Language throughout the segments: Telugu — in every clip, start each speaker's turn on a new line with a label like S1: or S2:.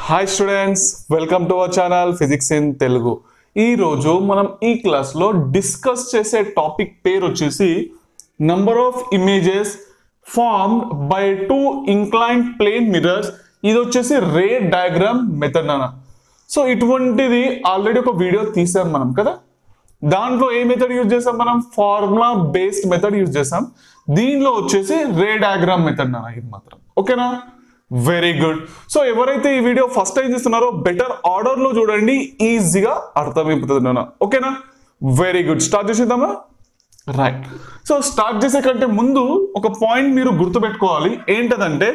S1: Hi students welcome to our channel physics in Telugu ఈ రోజు మనం ఈ క్లాస్లో డిస్కస్ చేసే టాపిక్ పేరు వచ్చేసి number of images form by two incline plane mirrors ఇది వచ్చేసి రే డయాగ్రామ్ మెథడ్ అన్న సో ఇటువంటిది ఆల్రెడీ ఒక వీడియో తీసాం మనం కదా దాంట్లో ఏ మెథడ్ యూజ్ చేసాం మనం ఫార్ములా బేస్డ్ మెథడ్ యూజ్ చేసాం దీనిలో వచ్చేసి రే డయాగ్రామ్ మెథడ్ నాన్న ఇది మాత్రం ఓకేనా వెరీ గుడ్ సో ఎవరైతే ఈ వీడియో ఫస్ట్ టైం చూస్తున్నారో బెటర్ ఆర్డర్ లో చూడండి ఈజీగా అర్థమైపోతుంది నాన్న ఓకేనా వెరీ గుడ్ స్టార్ట్ చేసేద్దామా రైట్ సో స్టార్ట్ చేసే కంటే ముందు ఒక పాయింట్ మీరు గుర్తుపెట్టుకోవాలి ఏంటదంటే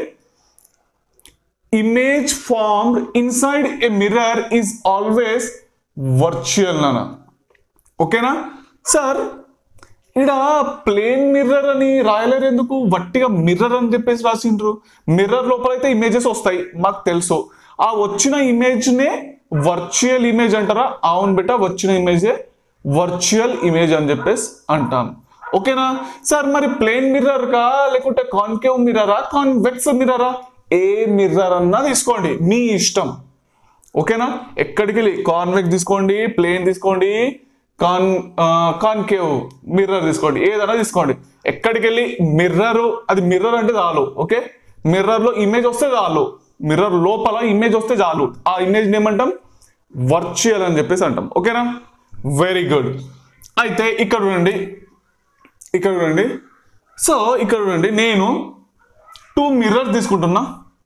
S1: image formed inside a mirror is always virtual నాన్న ఓకేనా సార్ ఇక్కడ ప్లేన్ మిర్రర్ అని రాయలేరు ఎందుకు వట్టిగా మిర్రర్ అని చెప్పేసి రాసిండ్రు మిర్రర్ లోపల అయితే ఇమేజెస్ వస్తాయి మాకు తెలుసు ఆ వచ్చిన ఇమేజ్ నే వర్చువల్ ఇమేజ్ అంటారా అవును బెట వచ్చిన ఇమేజే వర్చువల్ ఇమేజ్ అని చెప్పేసి అంటాం ఓకేనా సార్ మరి ప్లేన్ మిర్రర్ కా లేకుంటే కాన్కేవ్ మిర్రరా కాన్వెక్స్ మిర్రరా ఏ మిర్రర్ అన్నా తీసుకోండి మీ ఇష్టం ఓకేనా ఎక్కడికి వెళ్ళి కాన్వెక్స్ తీసుకోండి ప్లేన్ తీసుకోండి కాన్ కాన్కేవ్ మిర్రర్ తీసుకోండి ఏదైనా తీసుకోండి ఎక్కడికి వెళ్ళి మిర్రర్ అది మిర్రర్ అంటే చాలు ఓకే మిర్రర్ లో ఇమేజ్ వస్తే చాలు మిర్రర్ లోపల ఇమేజ్ వస్తే చాలు ఆ ఇమేజ్ ఏమంటాం వర్చువల్ అని చెప్పేసి అంటాం ఓకేనా వెరీ గుడ్ అయితే ఇక్కడ చూడండి ఇక్కడ చూడండి సో ఇక్కడ చూడండి నేను టూ మిర్రర్ తీసుకుంటున్నా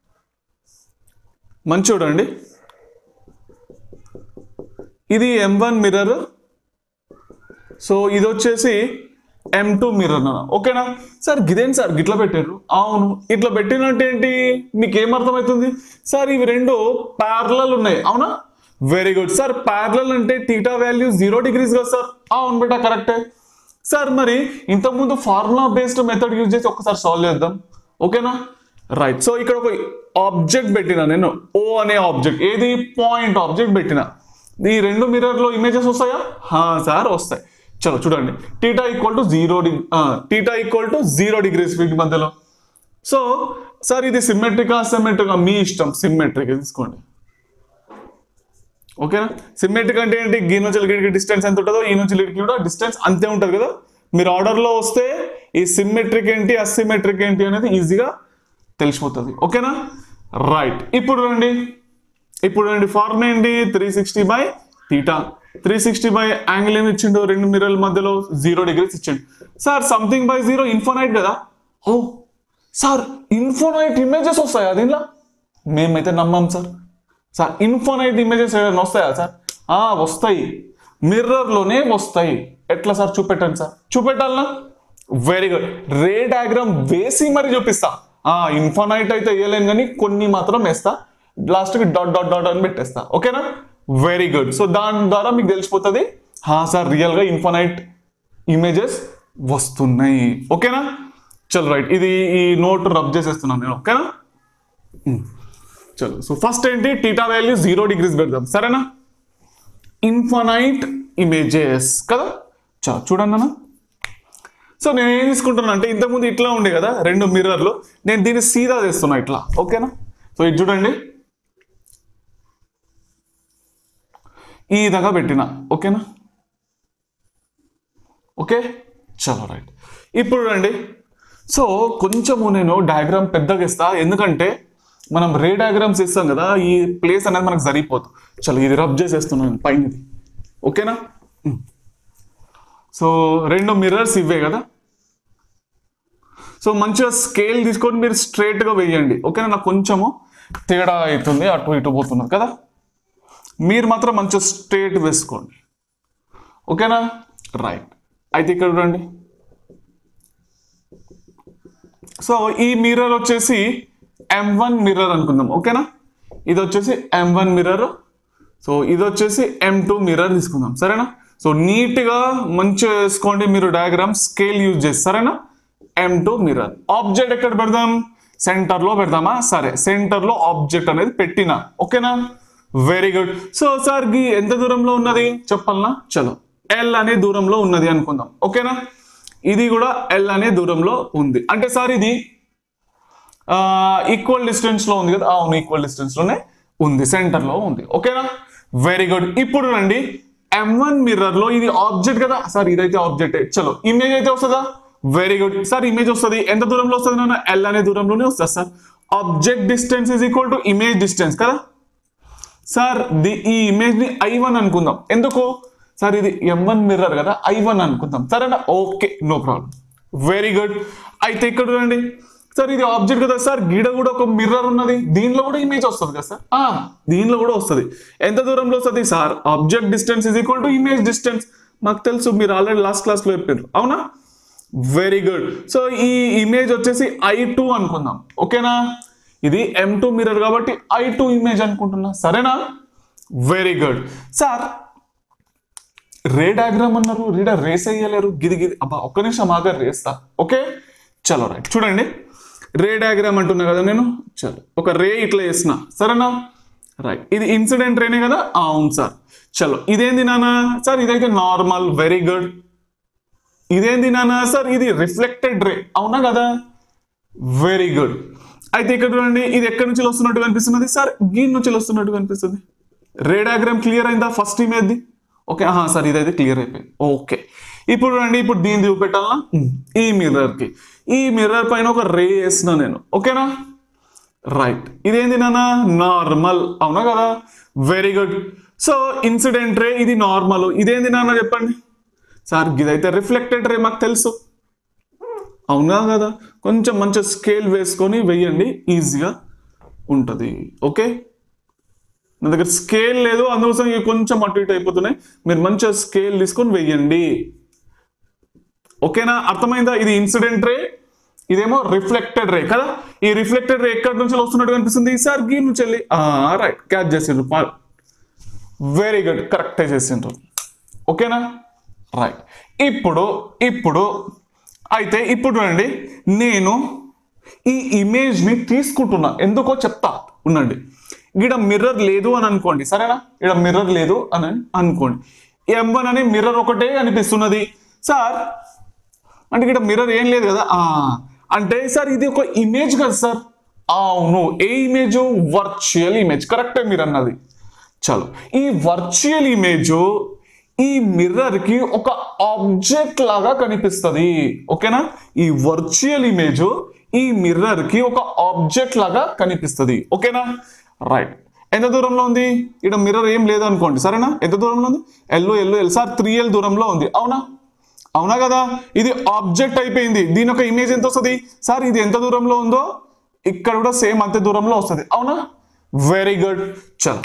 S1: మంచి చూడండి ఇది ఎం వన్ మిర్రర్ సో ఇది వచ్చేసి ఎం టూ మిర్రర్ అన్న ఓకేనా సార్ గిదేంటి సార్ గిట్లా పెట్టారు అవును ఇట్లా పెట్టినట్టు ఏంటి మీకు ఏం అర్థమవుతుంది సార్ ఇవి రెండు ప్యారలల్ ఉన్నాయి అవునా వెరీ గుడ్ సార్ ప్యారలల్ అంటే టీటా వాల్యూ జీరో డిగ్రీస్ కదా సార్ అవును బేటా కరెక్టే సార్ మరి ఇంతకుముందు ఫార్ములా బేస్డ్ మెథడ్ యూజ్ చేసి ఒకసారి సాల్వ్ చేద్దాం ఓకేనా రైట్ సో ఇక్కడ ఒక ఆబ్జెక్ట్ పెట్టిన నేను ఓ అనే ఆబ్జెక్ట్ ఏది పాయింట్ ఆబ్జెక్ట్ పెట్టిన ఈ రెండు మిర్రర్లో ఇమేజెస్ వస్తాయా హా సార్ వస్తాయి చలో చూడండి theta equal to zero theta equal to zero degrees వీటి మధ్యలో సో సార్ ఇది సిమెట్రికా సిమెట్రికా మీ ఇష్టం సిమెట్రిక్ తీసుకోండి ఓకేనా సిమెట్రిక్ అంటే ఏంటి గీ నుంచి లీడ్కి డిస్టెన్స్ ఎంత ఉంటుందో ఈ నుంచి లీడ్కి కూడా డిస్టెన్స్ అంతే ఉంటుంది కదా మీరు ఆర్డర్లో వస్తే ఈ సిమెట్రిక్ ఏంటి అసిమెట్రిక్ ఏంటి అనేది ఈజీగా తెలిసిపోతుంది ఓకేనా రైట్ ఇప్పుడు రండి ఇప్పుడు రండి ఫార్మ్ ఏంటి three sixty by theta three sixty by angle ఏమి ఇచ్చిండు రెండు మిర్రల్ మధ్యలో జీరో డిగ్రీస్ ఇచ్చిండు sir something by zero infinite కదా ఓ సార్ ఇన్ఫోనైట్ ఇమేజెస్ వస్తాయా దీనిలో మేమైతే నమ్మాం సార్ సార్ ఇన్ఫోనైట్ ఇమేజెస్ ఏదైనా వస్తాయా సార్ ఆ వస్తాయి మిర్రర్లోనే వస్తాయి ఎట్లా సార్ చూపెట్టండి సార్ చూపెట్టాలనా వెరీ గుడ్ రే డయాగ్రామ్ వేసి మరి చూపిస్తా ఆ ఇన్ఫోనైట్ అయితే వేయలేను కానీ కొన్ని మాత్రం వేస్తా లాస్ట్కి డాట్ డాట్ డాట్ అని పెట్టేస్తా ఓకేనా వెరీ గుడ్ సో దాని ద్వారా మీకు తెలిసిపోతుంది హా సార్ రియల్గా ఇన్ఫోనైట్ ఇమేజెస్ వస్తున్నాయి ఓకేనా చల్ రైట్ ఇది ఈ నోట్ రబ్ చేసేస్తున్నాను నేను ఓకేనా చలో సో ఫస్ట్ ఏంటి టీటా వాల్యూ జీరో డిగ్రీస్ పెడదాం సరేనా ఇన్ఫనైట్ ఇమేజెస్ కదా చా చూడండి అన్న సో నేను ఏం తీసుకుంటున్నా అంటే ఇంతకుముందు ఇట్లా ఉండే కదా రెండు మిర్రర్లు నేను దీన్ని సీదా చేస్తున్నా ఇట్లా ఓకేనా సో ఇది చూడండి ఈ విధంగా పెట్టిన ఓకేనా ఓకే చలో రైట్ ఇప్పుడు రండి సో కొంచెము నేను డయాగ్రామ్ పెద్దగా ఇస్తా ఎందుకంటే మనం రే డయాగ్రామ్స్ ఇస్తాం కదా ఈ ప్లేస్ అనేది మనకు సరిపోదు చలో ఇది రబ్ చేసేస్తున్నాను పైనది ఓకేనా సో రెండు మిర్రర్స్ ఇవే కదా సో మంచిగా స్కేల్ తీసుకొని మీరు స్ట్రైట్గా వేయండి ఓకేనా నాకు కొంచెము తేడా అవుతుంది అటు ఇటు పోతున్నది కదా మీరు మాత్రం మంచిగా స్ట్రైట్ వేసుకోండి ఓకేనా రైట్ అయితే ఇక్కడ చూడండి సో ఈ మిర్రర్ వచ్చేసి ఎం వన్ మిర్రర్ అనుకుందాం ఓకేనా ఇది వచ్చేసి ఎం వన్ మిర్రర్ సో ఇది వచ్చేసి ఎం టూ మిర్రర్ తీసుకుందాం సరేనా సో నీట్గా మంచిగా వేసుకోండి మీరు డయాగ్రామ్ స్కేల్ యూజ్ చేసి సరేనా ఎం టూ మిర్రర్ ఆబ్జెక్ట్ ఎక్కడ పెడదాం సెంటర్లో పెడదామా సరే సెంటర్లో ఆబ్జెక్ట్ అనేది పెట్టిన ఓకేనా వెరీ గుడ్ సో సార్ గి ఎంత దూరంలో ఉన్నది చెప్పాలనా చలో ఎల్ అనే దూరంలో ఉన్నది అనుకుందాం ఓకేనా ఇది కూడా ఎల్ అనే దూరంలో ఉంది అంటే సార్ ఇది ఈక్వల్ డిస్టెన్స్ లో ఉంది కదా అవును ఈక్వల్ డిస్టెన్స్ లోనే ఉంది సెంటర్ లో ఉంది ఓకేనా వెరీ గుడ్ ఇప్పుడు రండి ఎం వన్ మిర్రర్ లో ఇది ఆబ్జెక్ట్ కదా సార్ ఇదైతే ఆబ్జెక్ట్ చలో ఇమేజ్ అయితే వస్తుందా వెరీ గుడ్ సార్ ఇమేజ్ వస్తుంది ఎంత దూరంలో వస్తుంది నాన్న ఎల్ అనే దూరంలోనే వస్తుంది sir object distance is equal to image distance కదా సార్ ది ఈ ఇమేజ్ ని ఐ వన్ అనుకుందాం ఎందుకు సార్ ఇది ఎం వన్ మిర్రర్ కదా ఐ వన్ అనుకుందాం సరేనా okay no problem very good అయితే ఇక్కడ చూడండి సార్ ఇది ఆబ్జెక్ట్ కదా సార్ గీడ కూడా ఒక మిర్రర్ ఉన్నది దీనిలో కూడా ఇమేజ్ వస్తుంది కదా సార్ ఆ, దీనిలో కూడా వస్తుంది ఎంత దూరంలో వస్తుంది sir object distance is equal to image distance మాకు తెలుసు మీరు ఆల్రెడీ లాస్ట్ క్లాస్ లో చెప్పారు అవునా వెరీ గుడ్ సో ఈ ఇమేజ్ వచ్చేసి ఐ టూ అనుకుందాం ఓకేనా ఇది ఎం టూ మిర్రర్ కాబట్టి ఐ టూ ఇమేజ్ అనుకుంటున్నా సరేనా very good sir ray diagram అన్నారు రీడ రేస్ అయ్యలేరు గిది గిది అబ్బా ఒక్క నిమిషం ఆగా రేస్తా ఓకే చలో రైట్ చూడండి రే డయాగ్రామ్ అంటున్నా కదా నేను చలో ఒక రే ఇట్లా వేసిన సరేనా రైట్ ఇది ఇన్సిడెంట్ రేనే కదా ఆ, అవును సార్ చలో ఇదేంది నానా సార్ ఇదైతే నార్మల్ వెరీ గుడ్ ఇదేంది నానా సార్ ఇది రిఫ్లెక్టెడ్ రే అవునా కదా వెరీ గుడ్ అయితే ఇక్కడ చూడండి ఇది ఎక్కడి నుంచి వస్తున్నట్టు కనిపిస్తున్నది సార్ గీన్ నుంచి వస్తున్నట్టు కనిపిస్తుంది రే డయాగ్రామ్ క్లియర్ అయిందా ఫస్ట్ ఇమేజ్ది ఓకే ఆహా సార్ ఇదైతే క్లియర్ అయిపోయింది ఓకే ఇప్పుడు చూడండి ఇప్పుడు దీన్ని చూపెట్టాలా ఈ మిర్రర్ కి ఈ మిర్రర్ పైన ఒక రే వేసిన నేను ఓకేనా రైట్ ఇదేంది నాన్న నార్మల్ అవునా కదా very good so incident ray ఇది నార్మల్ ఇదేంది నాన్న చెప్పండి సార్ ఇదైతే రిఫ్లెక్టెడ్ రే మాకు తెలుసు అవునా కదా కొంచెం మంచి స్కేల్ వేసుకొని వెయ్యండి ఈజీగా ఉంటుంది ఓకే నా దగ్గర స్కేల్ లేదు అందుకోసం ఇవి కొంచెం అటు ఇటు అయిపోతున్నాయి మీరు మంచిగా స్కేల్ తీసుకొని వెయ్యండి ఓకేనా అర్థమైందా ఇది ఇన్సిడెంట్ రే ఇదేమో రిఫ్లెక్టెడ్ రే కదా ఈ రిఫ్లెక్టెడ్ రే ఎక్కడి నుంచి వస్తున్నట్టు కనిపిస్తుంది సార్ గీ నుంచి వెళ్ళి రైట్ క్యాచ్ చేసిండ్రు వెరీ గుడ్ కరెక్టే చేసిండ్రు ఓకేనా రైట్ ఇప్పుడు ఇప్పుడు అయితే ఇప్పుడు చూడండి నేను ఈ ఇమేజ్ని తీసుకుంటున్నా ఎందుకో చెప్తా ఉండండి ఇక్కడ మిర్రర్ లేదు అని అనుకోండి సరేనా ఇక్కడ మిర్రర్ లేదు అని అనుకోండి ఎం వన్ అనే మిర్రర్ ఒకటే అనిపిస్తున్నది సార్ అంటే ఇక్కడ మిర్రర్ ఏం లేదు కదా ఆ, అంటే సార్ ఇది ఒక ఇమేజ్ కదా సార్ అవును ఏ ఇమేజ్ వర్చువల్ ఇమేజ్ కరెక్టే మీరు అన్నది చలో ఈ వర్చువల్ ఇమేజ్ ఈ మిర్రర్ కి ఒక ఆబ్జెక్ట్ లాగా కనిపిస్తుంది ఓకేనా ఈ వర్చువల్ ఇమేజ్ ఈ మిర్రర్ కి ఒక ఆబ్జెక్ట్ లాగా కనిపిస్తుంది ఓకేనా రైట్ ఎంత దూరంలో ఉంది ఇక్కడ మిర్రర్ ఏం లేదు అనుకోండి సరేనా ఎంత దూరంలో ఉంది ఎల్లు ఎల్లు ఎల్ సార్ త్రీ ఎల్ దూరంలో ఉంది అవునా అవునా కదా ఇది ఆబ్జెక్ట్ అయిపోయింది దీని యొక్క ఇమేజ్ ఎంత వస్తుంది సార్ ఇది ఎంత దూరంలో ఉందో ఇక్కడ కూడా సేమ్ అంతే దూరంలో వస్తుంది అవునా వెరీ గుడ్ చలో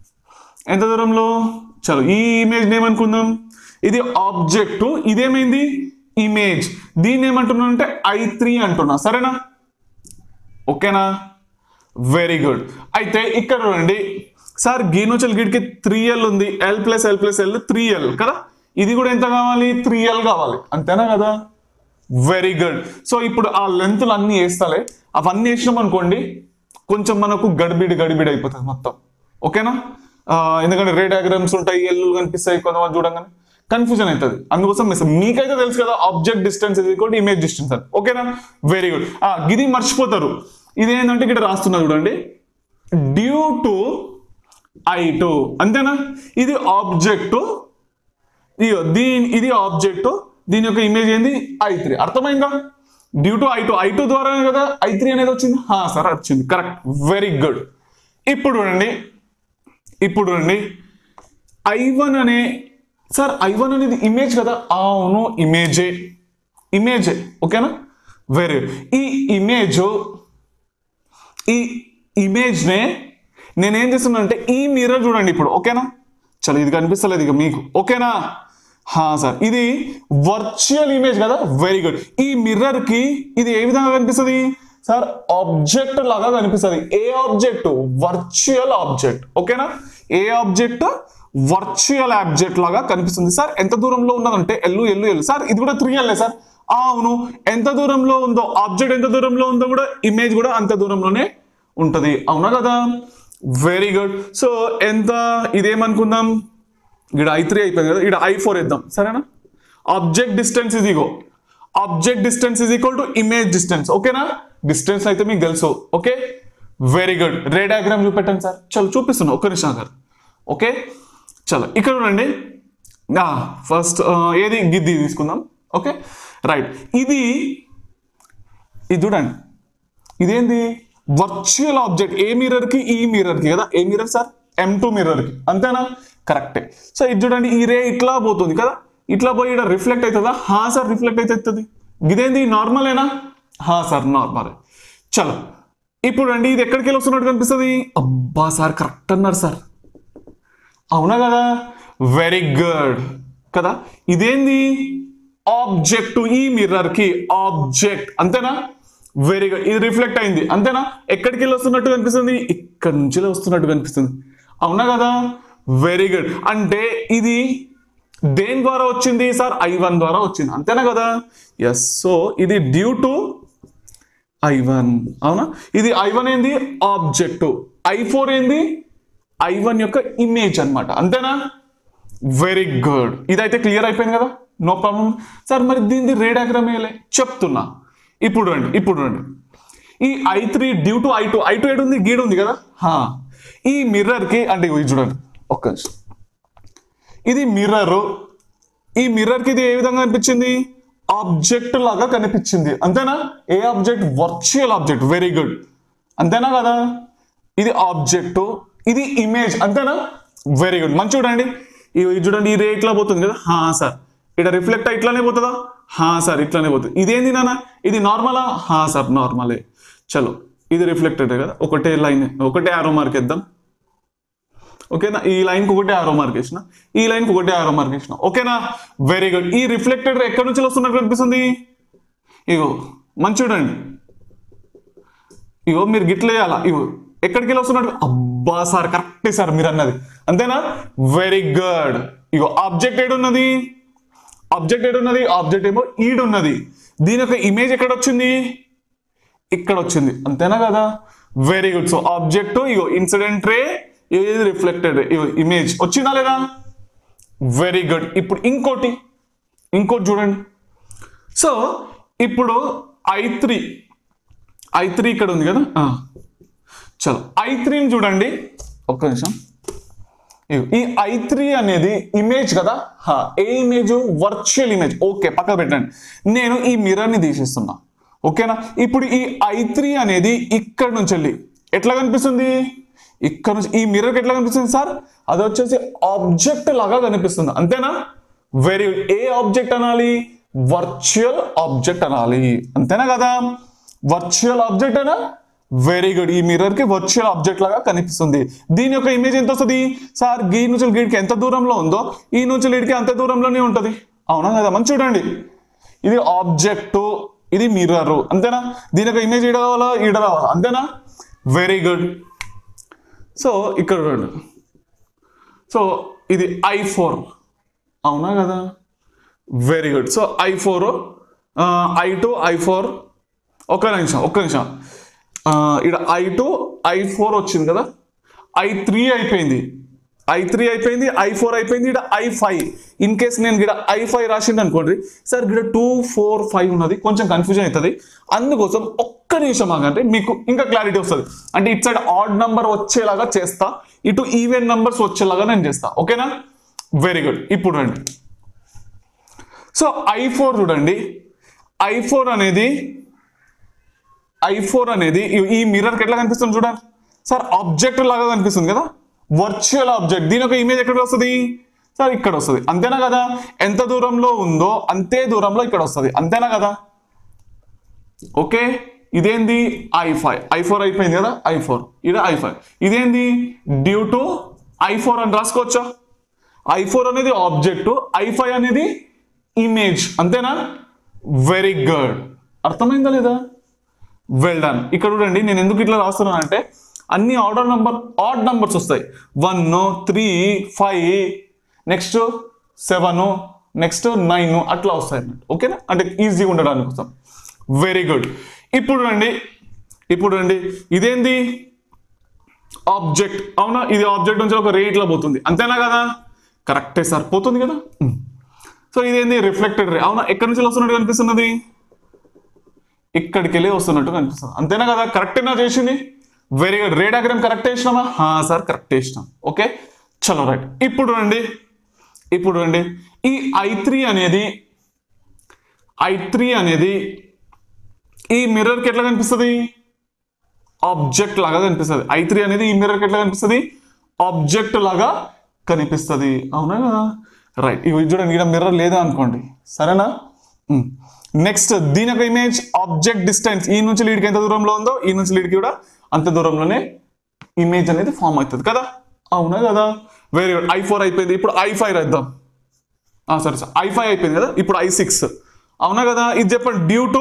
S1: ఎంత దూరంలో చలో ఈ ఇమేజ్ ఏమనుకుందాం ఇది ఆబ్జెక్ట్ ఇదేమైంది ఇమేజ్ దీన్ని ఏమంటున్నా అంటే ఐ త్రీ అంటున్నా సరేనా ఓకేనా వెరీ గుడ్ అయితే ఇక్కడ చూడండి సార్ గీనోచల్ గిడ్కి త్రీ ఎల్ ఉంది L plus L plus L three L కదా ఇది కూడా ఎంత కావాలి త్రీ ఎల్ కావాలి అంతేనా కదా వెరీ గుడ్ సో ఇప్పుడు ఆ లెంత్లు అన్ని వేస్తాలే అవన్నీ వేసినాం అనుకోండి కొంచెం మనకు గడిబిడి గడిబిడి అయిపోతుంది మొత్తం ఓకేనా ఆ, ఎందుకంటే రే డయాగ్రామ్స్ ఉంటాయి ఎల్లు కనిపిస్తాయి కొంతమంది చూడంగానే కన్ఫ్యూజన్ అవుతుంది అందుకోసం మిస్ మీకైతే తెలుసు కదా ఆబ్జెక్ట్ డిస్టెన్స్ ఇది కూడా ఇమేజ్ డిస్టెన్స్ అని ఓకేనా వెరీ గుడ్ గిది మర్చిపోతారు ఇదేంటంటే ఇక్కడ రాస్తున్నా చూడండి డ్యూ టు ఐ టూ అంతేనా ఇది ఆబ్జెక్ట్ ఇదిగో దీని ఇది ఆబ్జెక్ట్ దీని యొక్క ఇమేజ్ ఏంది ఐ త్రీ అర్థమైందా due to I two I two ద్వారానే కదా ఐ త్రీ అనేది వచ్చింది హా సార్ వచ్చింది కరెక్ట్ వెరీ గుడ్ ఇప్పుడు చూడండి ఇప్పుడు చూడండి ఐ వన్ అనే సార్ ఐ వన్ అనేది ఇమేజ్ కదా అవును ఇమేజే ఇమేజే ఓకేనా వెరీ ఈ ఇమేజ్ ఈ ఇమేజ్నే నేనేం చేస్తున్నా అంటే ఈ మిర్రర్ చూడండి ఇప్పుడు ఓకేనా చలో ఇది కనిపిస్తలేదు ఇక మీకు ఓకేనా హా సార్ ఇది వర్చువల్ ఇమేజ్ కదా వెరీ గుడ్ ఈ మిర్రర్ కి ఇది ఏ విధంగా కనిపిస్తుంది సార్ ఆబ్జెక్ట్ లాగా కనిపిస్తుంది ఏ ఆబ్జెక్ట్ వర్చువల్ ఆబ్జెక్ట్ ఓకేనా ఏ ఆబ్జెక్ట్ వర్చువల్ ఆబ్జెక్ట్ లాగా కనిపిస్తుంది సార్ ఎంత దూరంలో ఉన్నదంటే ఎల్లు ఎల్లు ఎల్లు సార్ ఇది కూడా త్రీ ఎల్లే సార్ ఆ, అవును ఎంత దూరంలో ఉందో ఆబ్జెక్ట్ ఎంత దూరంలో ఉందో కూడా ఇమేజ్ కూడా అంత దూరంలోనే ఉంటది అవునా కదా వెరీ గుడ్ సో ఎంత ఇదేమనుకుందాం ఇక్కడ ఐ త్రీ అయిపోయింది కదా ఇక్కడ ఐ ఫోర్ ఇద్దాం సరేనా ఆబ్జెక్ట్ డిస్టెన్స్ ఇది ఇగో object distance is equal to image distance ఓకేనా డిస్టెన్స్ అయితే మీకు తెలుసు okay very good ray diagram చూపెట్టండి సార్ చలో చూపిస్తున్నా ఒక్క నిమిషం గారు ఓకే చలో ఇక్కడ చూడండి ఫస్ట్ ఏది గిద్ది తీసుకుందాం ఓకే రైట్ ఇది ఇది చూడండి ఇదేంది వర్చువల్ ఆబ్జెక్ట్ ఏ మిర్రర్ కి ఈ మిర్రర్ కి కదా a mirror sir M two mirror కి అంతేనా కరెక్టే సో ఇది చూడండి ఈ రే ఇట్లా పోతుంది కదా ఇట్లా పోయి ఇక్కడ రిఫ్లెక్ట్ అవుతుందా హా సార్ రిఫ్లెక్ట్ అయితే అవుతుంది ఇదేంది నార్మలేనా హా సార్ నార్మల్ చలో ఇప్పుడు అండి ఇది ఎక్కడికి వెళ్ళి వస్తున్నట్టు కనిపిస్తుంది అబ్బా సార్ కరెక్ట్ అన్నారు సార్ అవునా కదా వెరీ గుడ్ కదా ఇదేంది ఆబ్జెక్ట్ ఈ మిర్రర్ కి ఆబ్జెక్ట్ అంతేనా వెరీ గుడ్ ఇది రిఫ్లెక్ట్ అయింది అంతేనా ఎక్కడికి వెళ్ళి వస్తున్నట్టు కనిపిస్తుంది ఇక్కడ నుంచి వస్తున్నట్టు కనిపిస్తుంది అవునా కదా వెరీ గుడ్ అంటే ఇది దేని ద్వారా వచ్చింది సార్ ఐ వన్ ద్వారా వచ్చింది అంతేనా కదా ఎస్ సో ఇది డ్యూ టు ఐ వన్ అవునా ఇది ఐ వన్ ఏంది ఆబ్జెక్ట్ ఐ ఫోర్ ఏంది ఐ వన్ యొక్క ఇమేజ్ అన్నమాట అంతేనా వెరీ గుడ్ ఇదైతే క్లియర్ అయిపోయింది కదా నో ప్రాబ్లం సార్ మరి దీనిది రే డయాగ్రామ్ వేయలే చెప్తున్నా ఇప్పుడు రండి ఇప్పుడు రండి ఈ I three due to I two I two ఏడు ఉంది గీడు ఉంది కదా హా. ఈ మిర్రర్ కి అంటే ఇగో ఇది చూడండి ఒక్క నిమిషం ఇది మిర్రర్ ఈ మిర్రర్ కి ఇది ఏ విధంగా కనిపించింది ఆబ్జెక్ట్ లాగా కనిపించింది అంతేనా a object virtual object very good అంతేనా కదా ఇది ఆబ్జెక్ట్ ఇది ఇమేజ్ అంతేనా వెరీ గుడ్ మంచి చూడండి ఇవి ఇది చూడండి ఈ రే ఇట్లా పోతుంది కదా హా సార్ ఇక్కడ రిఫ్లెక్ట్ ఇట్లానే పోతుందా హా సార్ ఇట్లానే పోతుంది ఇదేంది నాన్న ఇది నార్మలా హా సార్ నార్మలే చలో ఇది రిఫ్లెక్టెడ్ కదా ఒకటే లైన్ ఒకటే ఆరో మార్క్ ఇద్దాం ఓకేనా ఈ లైన్కి ఒకటే ఆరో మార్క్ వేసిన ఈ లైన్కి ఒకటే ఆరో మార్క్ వేసిన ఓకేనా వెరీ గుడ్ ఈ రిఫ్లెక్టెడ్ ఎక్కడి నుంచి వస్తున్నట్టు కనిపిస్తుంది ఇగో మంచి చూడండి ఇగో మీరు గిట్ల వేయాలా ఇగో ఎక్కడికి వెళ్ళి వస్తున్నట్టు అబ్బా సార్ కరెక్ట్ సార్ మీరు అన్నది అంతేనా వెరీ గుడ్ ఇగో ఆబ్జెక్ట్ ఏడున్నది ఆబ్జెక్ట్ ఏడున్నది ఆబ్జెక్ట్ ఏమో ఈడున్నది దీని యొక్క ఇమేజ్ ఎక్కడ వచ్చింది ఇక్కడ వచ్చింది అంతేనా కదా వెరీ గుడ్ సో ఆబ్జెక్ట్ ఇగో ఇన్సిడెంట్ రే ఇది రిఫ్లెక్టెడ్ ఇమేజ్ వచ్చిందా లేదా వెరీ గుడ్ ఇప్పుడు ఇంకోటి ఇంకోటి చూడండి సో ఇప్పుడు ఐ త్రీ ఐ త్రీ ఇక్కడ ఉంది కదా ఆ. చలో ఐ త్రీని చూడండి ఒక్క నిమిషం ఇగో, ఈ ఐ త్రీ అనేది ఇమేజ్ కదా హా, a image virtual image okay పక్క పెట్టండి నేను ఈ మిర్రర్ ని తీసేస్తున్నా ఓకేనా ఇప్పుడు ఈ ఐ త్రీ అనేది ఇక్కడ నుంచి వెళ్ళి ఎట్లా కనిపిస్తుంది ఇక్కడ నుంచి ఈ మిర్రర్ ఎట్లా కనిపిస్తుంది సార్ అది వచ్చేసి ఆబ్జెక్ట్ లాగా కనిపిస్తుంది అంతేనా వెరీ గుడ్ ఏ ఆబ్జెక్ట్ అనాలి వర్చువల్ ఆబ్జెక్ట్ అనాలి అంతేనా కదా వర్చువల్ ఆబ్జెక్ట్ అనా వెరీ గుడ్ ఈ మిర్రర్ కి వర్చువల్ ఆబ్జెక్ట్ లాగా కనిపిస్తుంది దీని యొక్క ఇమేజ్ ఎంత వస్తుంది సార్ గీ నుంచి గీడికి ఎంత దూరంలో ఉందో ఈ నుంచి లీడ్కి అంత దూరంలోనే ఉంటది అవునా కదా మంచి చూడండి ఇది ఆబ్జెక్ట్ ఇది మిర్రర్ అంతేనా దీని యొక్క ఇమేజ్ ఈడ కావాలా ఈడ రావాలా అంతేనా వెరీ గుడ్ సో ఇక్కడ చూడండి సో ఇది ఐ ఫోర్ అవునా కదా very good so I four I two I four ఒక్క నిమిషం ఒక్క నిమిషం ఇక్కడ ఐ టూ ఐ ఫోర్ వచ్చింది కదా ఐ త్రీ అయిపోయింది ఐ త్రీ అయిపోయింది ఐ ఫోర్ అయిపోయింది ఇక్కడ ఐ ఫైవ్ ఇన్ కేస్ నేను ఇక్కడ ఐ ఫైవ్ రాసింది అనుకోండి సార్ ఇక్కడ టూ ఫోర్ ఫైవ్ ఉన్నది కొంచెం కన్ఫ్యూజన్ అవుతుంది అందుకోసం ఒక్క నిమిషం ఆగంటే మీకు ఇంకా క్లారిటీ వస్తుంది అంటే ఇటు సైడ్ ఆడ్ నంబర్ వచ్చేలాగా చేస్తా ఇటు ఈవెన్ నంబర్స్ వచ్చేలాగా నేను చేస్తా ఓకేనా వెరీ గుడ్ ఇప్పుడు రండి సో ఐ ఫోర్ చూడండి ఐ ఫోర్ అనేది ఐ ఫోర్ అనేది ఈ- ఈ మిర్రర్కి ఎట్లా కనిపిస్తుంది చూడండి సార్ ఆబ్జెక్ట్ లాగా కనిపిస్తుంది కదా వర్చువల్ ఆబ్జెక్ట్ దీని ఒక ఇమేజ్ ఎక్కడ వస్తుంది సార్ ఇక్కడ వస్తుంది అంతేనా కదా ఎంత దూరంలో ఉందో అంతే దూరంలో ఇక్కడ వస్తుంది అంతేనా కదా ఓకే ఇదేంది ఐ ఫైవ్ ఐ ఫోర్ అయిపోయింది కదా ఐ ఫోర్ ఇది ఐ ఫైవ్ ఇదేంది డ్యూ టు ఐ ఫోర్ అని రాసుకోవచ్చా ఐ ఫోర్ అనేది ఆబ్జెక్ట్ ఐ ఫైవ్ అనేది ఇమేజ్ అంతేనా వెరీ గుడ్ అర్థమైందా లేదా వెల్ డన్ ఇక్కడ చూడండి నేను ఎందుకు ఇట్లా రాస్తున్నాను అంటే అన్ని ఆర్డర్ నంబర్ ఆడ్ నంబర్స్ వస్తాయి one three five next seven next nine అట్లా వస్తాయి అన్నమాట ఓకేనా అంటే ఈజీగా ఉండడానికి కోసం వెరీ గుడ్ ఇప్పుడు రండి ఇప్పుడు రండి ఇదేంది ఆబ్జెక్ట్ అవునా ఇది ఆబ్జెక్ట్ నుంచి ఒక రేట్లో పోతుంది అంతేనా కదా కరెక్టే సార్ పోతుంది కదా సో ఇదేంది రిఫ్లెక్టెడ్ రే అవునా ఎక్కడి నుంచి వస్తున్నట్టు కనిపిస్తున్నది ఇక్కడికి వెళ్ళి వస్తున్నట్టు కనిపిస్తుంది అంతేనా కదా కరెక్టేనా చేసింది very good ray diagram correct వేసినామా సార్ కరెక్ట్ వేసినాం ఓకే చలో రైట్ ఇప్పుడు రండి ఇప్పుడు రండి ఈ ఐ త్రీ అనేది ఐ త్రీ అనేది ఈ మిర్రర్కి ఎట్లా కనిపిస్తుంది ఆబ్జెక్ట్ లాగా కనిపిస్తుంది ఐ త్రీ అనేది ఈ మిర్రర్కి ఎట్లా కనిపిస్తుంది ఆబ్జెక్ట్ లాగా కనిపిస్తుంది అవునా కదా రైట్ ఇవి చూడండి ఇక్కడ మిర్రర్ లేదా అనుకోండి సరేనా నెక్స్ట్ దీని యొక్క ఇమేజ్ ఆబ్జెక్ట్ డిస్టెన్స్ ఈ నుంచి లీడ్కి ఎంత దూరంలో ఉందో ఈ నుంచి లీడ్కి కూడా అంత దూరంలోనే ఇమేజ్ అనేది ఫామ్ అవుతుంది కదా అవునా కదా వెరీ గుడ్ ఐ ఫోర్ అయిపోయింది ఇప్పుడు ఐ ఫైవ్ రాద్దాం సరే సార్ ఐ ఫైవ్ అయిపోయింది కదా ఇప్పుడు ఐ సిక్స్ అవునా కదా ఇది చెప్పండి due to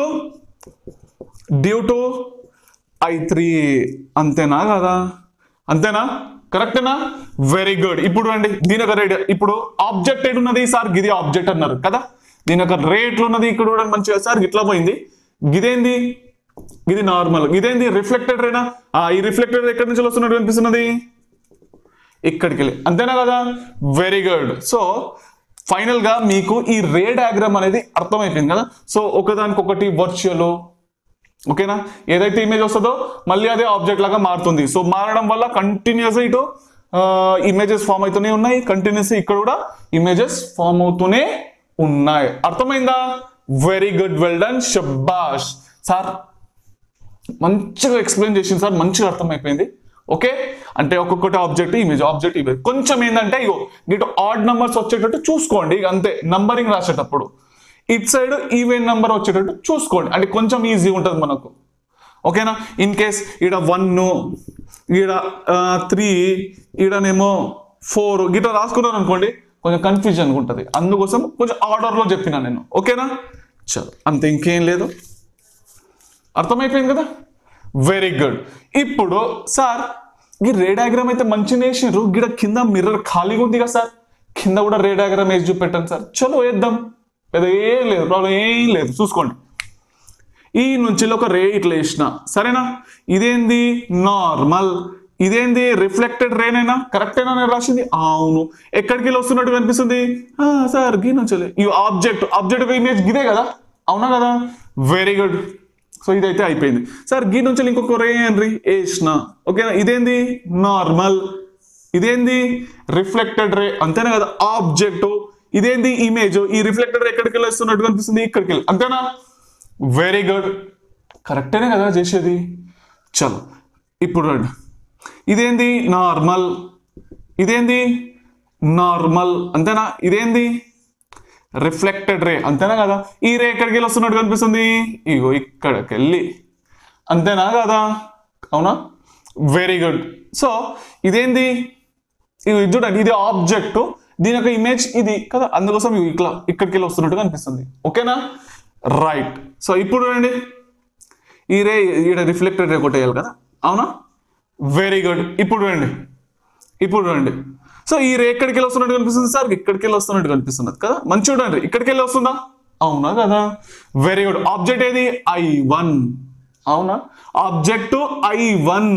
S1: due to I three అంతేనా కదా అంతేనా కరెక్టేనా వెరీ గుడ్ ఇప్పుడు అండి దీని యొక్క రేట్ ఇప్పుడు ఆబ్జెక్ట్ ఏడు ఉన్నది సార్ గిది ఆబ్జెక్ట్ అన్నారు కదా దీని యొక్క రేట్లు ఉన్నది ఇక్కడ కూడా మంచిగా సార్ ఇట్లా పోయింది గిదేంది ఇది నార్మల్ ఇదేంది రిఫ్లెక్టెడ్ రేనా ఆ, ఈ రిఫ్లెక్టెడ్ ఎక్కడి నుంచి వస్తున్నట్టు కనిపిస్తున్నది ఇక్కడికి వెళ్ళి అంతేనా కదా వెరీ గుడ్ సో ఫైనల్ గా మీకు ఈ రే డయాగ్రామ్ అనేది అర్థమైపోయింది కదా సో ఒకదానికొకటి వర్చువల్ ఓకేనా ఏదైతే ఇమేజ్ వస్తుందో మళ్ళీ అదే ఆబ్జెక్ట్ లాగా మారుతుంది సో మారడం వల్ల కంటిన్యూస్ ఇటు ఇమేజెస్ ఫామ్ అవుతూనే ఉన్నాయి కంటిన్యూస్ ఇక్కడ కూడా ఇమేజెస్ ఫామ్ అవుతూనే ఉన్నాయి అర్థమైందా వెరీ గుడ్ వెల్ డన్ షబ్బాష్ సార్ మంచిగా ఎక్స్ప్లెయిన్ చేసింది సార్ మంచిగా అర్థమైపోయింది ఓకే అంటే ఒక్కొక్కటి ఆబ్జెక్ట్ ఇమేజ్ ఆబ్జెక్ట్ ఇమేజ్ కొంచెం ఏంటంటే ఇగో ఇటు ఆడ్ నంబర్స్ వచ్చేటట్టు చూసుకోండి ఇక అంతే నంబరింగ్ రాసేటప్పుడు ఇట్ సైడ్ ఈవెన్ నంబర్ వచ్చేటట్టు చూసుకోండి అంటే కొంచెం ఈజీ ఉంటుంది మనకు ఓకేనా ఇన్ కేస్ ఈడ వన్ ఈడ త్రీ ఈడనేమో ఫోర్ గిట్లా రాసుకున్నాను అనుకోండి కొంచెం కన్ఫ్యూజన్ ఉంటుంది అందుకోసం కొంచెం ఆర్డర్లో చెప్పినా నేను ఓకేనా చలో అంతే ఇంకేం లేదు అర్థమైపోయింది కదా వెరీ గుడ్ ఇప్పుడు సార్ ఈ రే డయాగ్రామ్ అయితే మంచిగా వేసినారు గిడ కింద మిర్రర్ ఖాళీగా ఉంది కదా సార్ కింద కూడా రే డయాగ్రామ్ వేసి చూపెట్టాను సార్ చలో వేద్దాం పెద్ద ఏం లేదు ప్రాబ్లం ఏం లేదు చూసుకోండి ఈ నుంచి ఒక రే ఇట్లా వేసిన సరేనా ఇదేంది నార్మల్ ఇదేంది రిఫ్లెక్టెడ్ రేనేనా కరెక్టేనా నేను రాసింది అవును ఎక్కడికి వెళ్ళి వస్తున్నట్టు కనిపిస్తుంది ఆ, సార్ గీ నుంచి ఈ ఆబ్జెక్ట్ ఆబ్జెక్ట్ ఇమేజ్ గిదే కదా అవునా కదా వెరీ గుడ్ సో ఇదైతే అయిపోయింది సార్ గీ నుంచి ఇంకొక రే ఏంటి వేసిన ఓకేనా ఇదేంది నార్మల్ ఇదేంది రిఫ్లెక్టెడ్ రే అంతేనా కదా ఆబ్జెక్ట్ ఇదేంది ఇమేజ్ ఈ రిఫ్లెక్టెడ్ రే ఎక్కడికి వెళ్ళి వస్తున్నట్టు కనిపిస్తుంది ఇక్కడికి వెళ్ళి అంతేనా వెరీ గుడ్ కరెక్టేనే కదా చేసేది చలో ఇప్పుడు రండి ఇదేంది నార్మల్ ఇదేంది నార్మల్ అంతేనా ఇదేంది రిఫ్లెక్టెడ్ రే అంతేనా కదా ఈ రే ఎక్కడికి వెళ్ళి వస్తున్నట్టు కనిపిస్తుంది ఇగో ఇక్కడికి వెళ్ళి అంతేనా కదా అవునా వెరీ గుడ్ సో ఇదేంది ఇది చూడండి ఇది ఆబ్జెక్ట్ దీని యొక్క ఇమేజ్ ఇది కదా అందుకోసం ఇవి ఇట్లా ఇక్కడికి వెళ్ళి వస్తున్నట్టు కనిపిస్తుంది ఓకేనా రైట్ సో ఇప్పుడు చూడండి ఈ రే ఈడ రిఫ్లెక్టెడ్ రే కొట్టేయాలి కదా అవునా వెరీ గుడ్ ఇప్పుడు చూడండి ఇప్పుడు చూడండి సో ఈ రే ఎక్కడికి వెళ్ళి వస్తున్నట్టు కనిపిస్తుంది సార్ ఇక్కడికి వెళ్ళి వస్తున్నట్టు కనిపిస్తున్నది కదా మంచి చూడండి ఇక్కడికి వెళ్ళి వస్తుందా అవునా కదా వెరీ గుడ్ ఆబ్జెక్ట్ ఏది ఐ వన్ అవునా ఆబ్జెక్ట్ ఐ వన్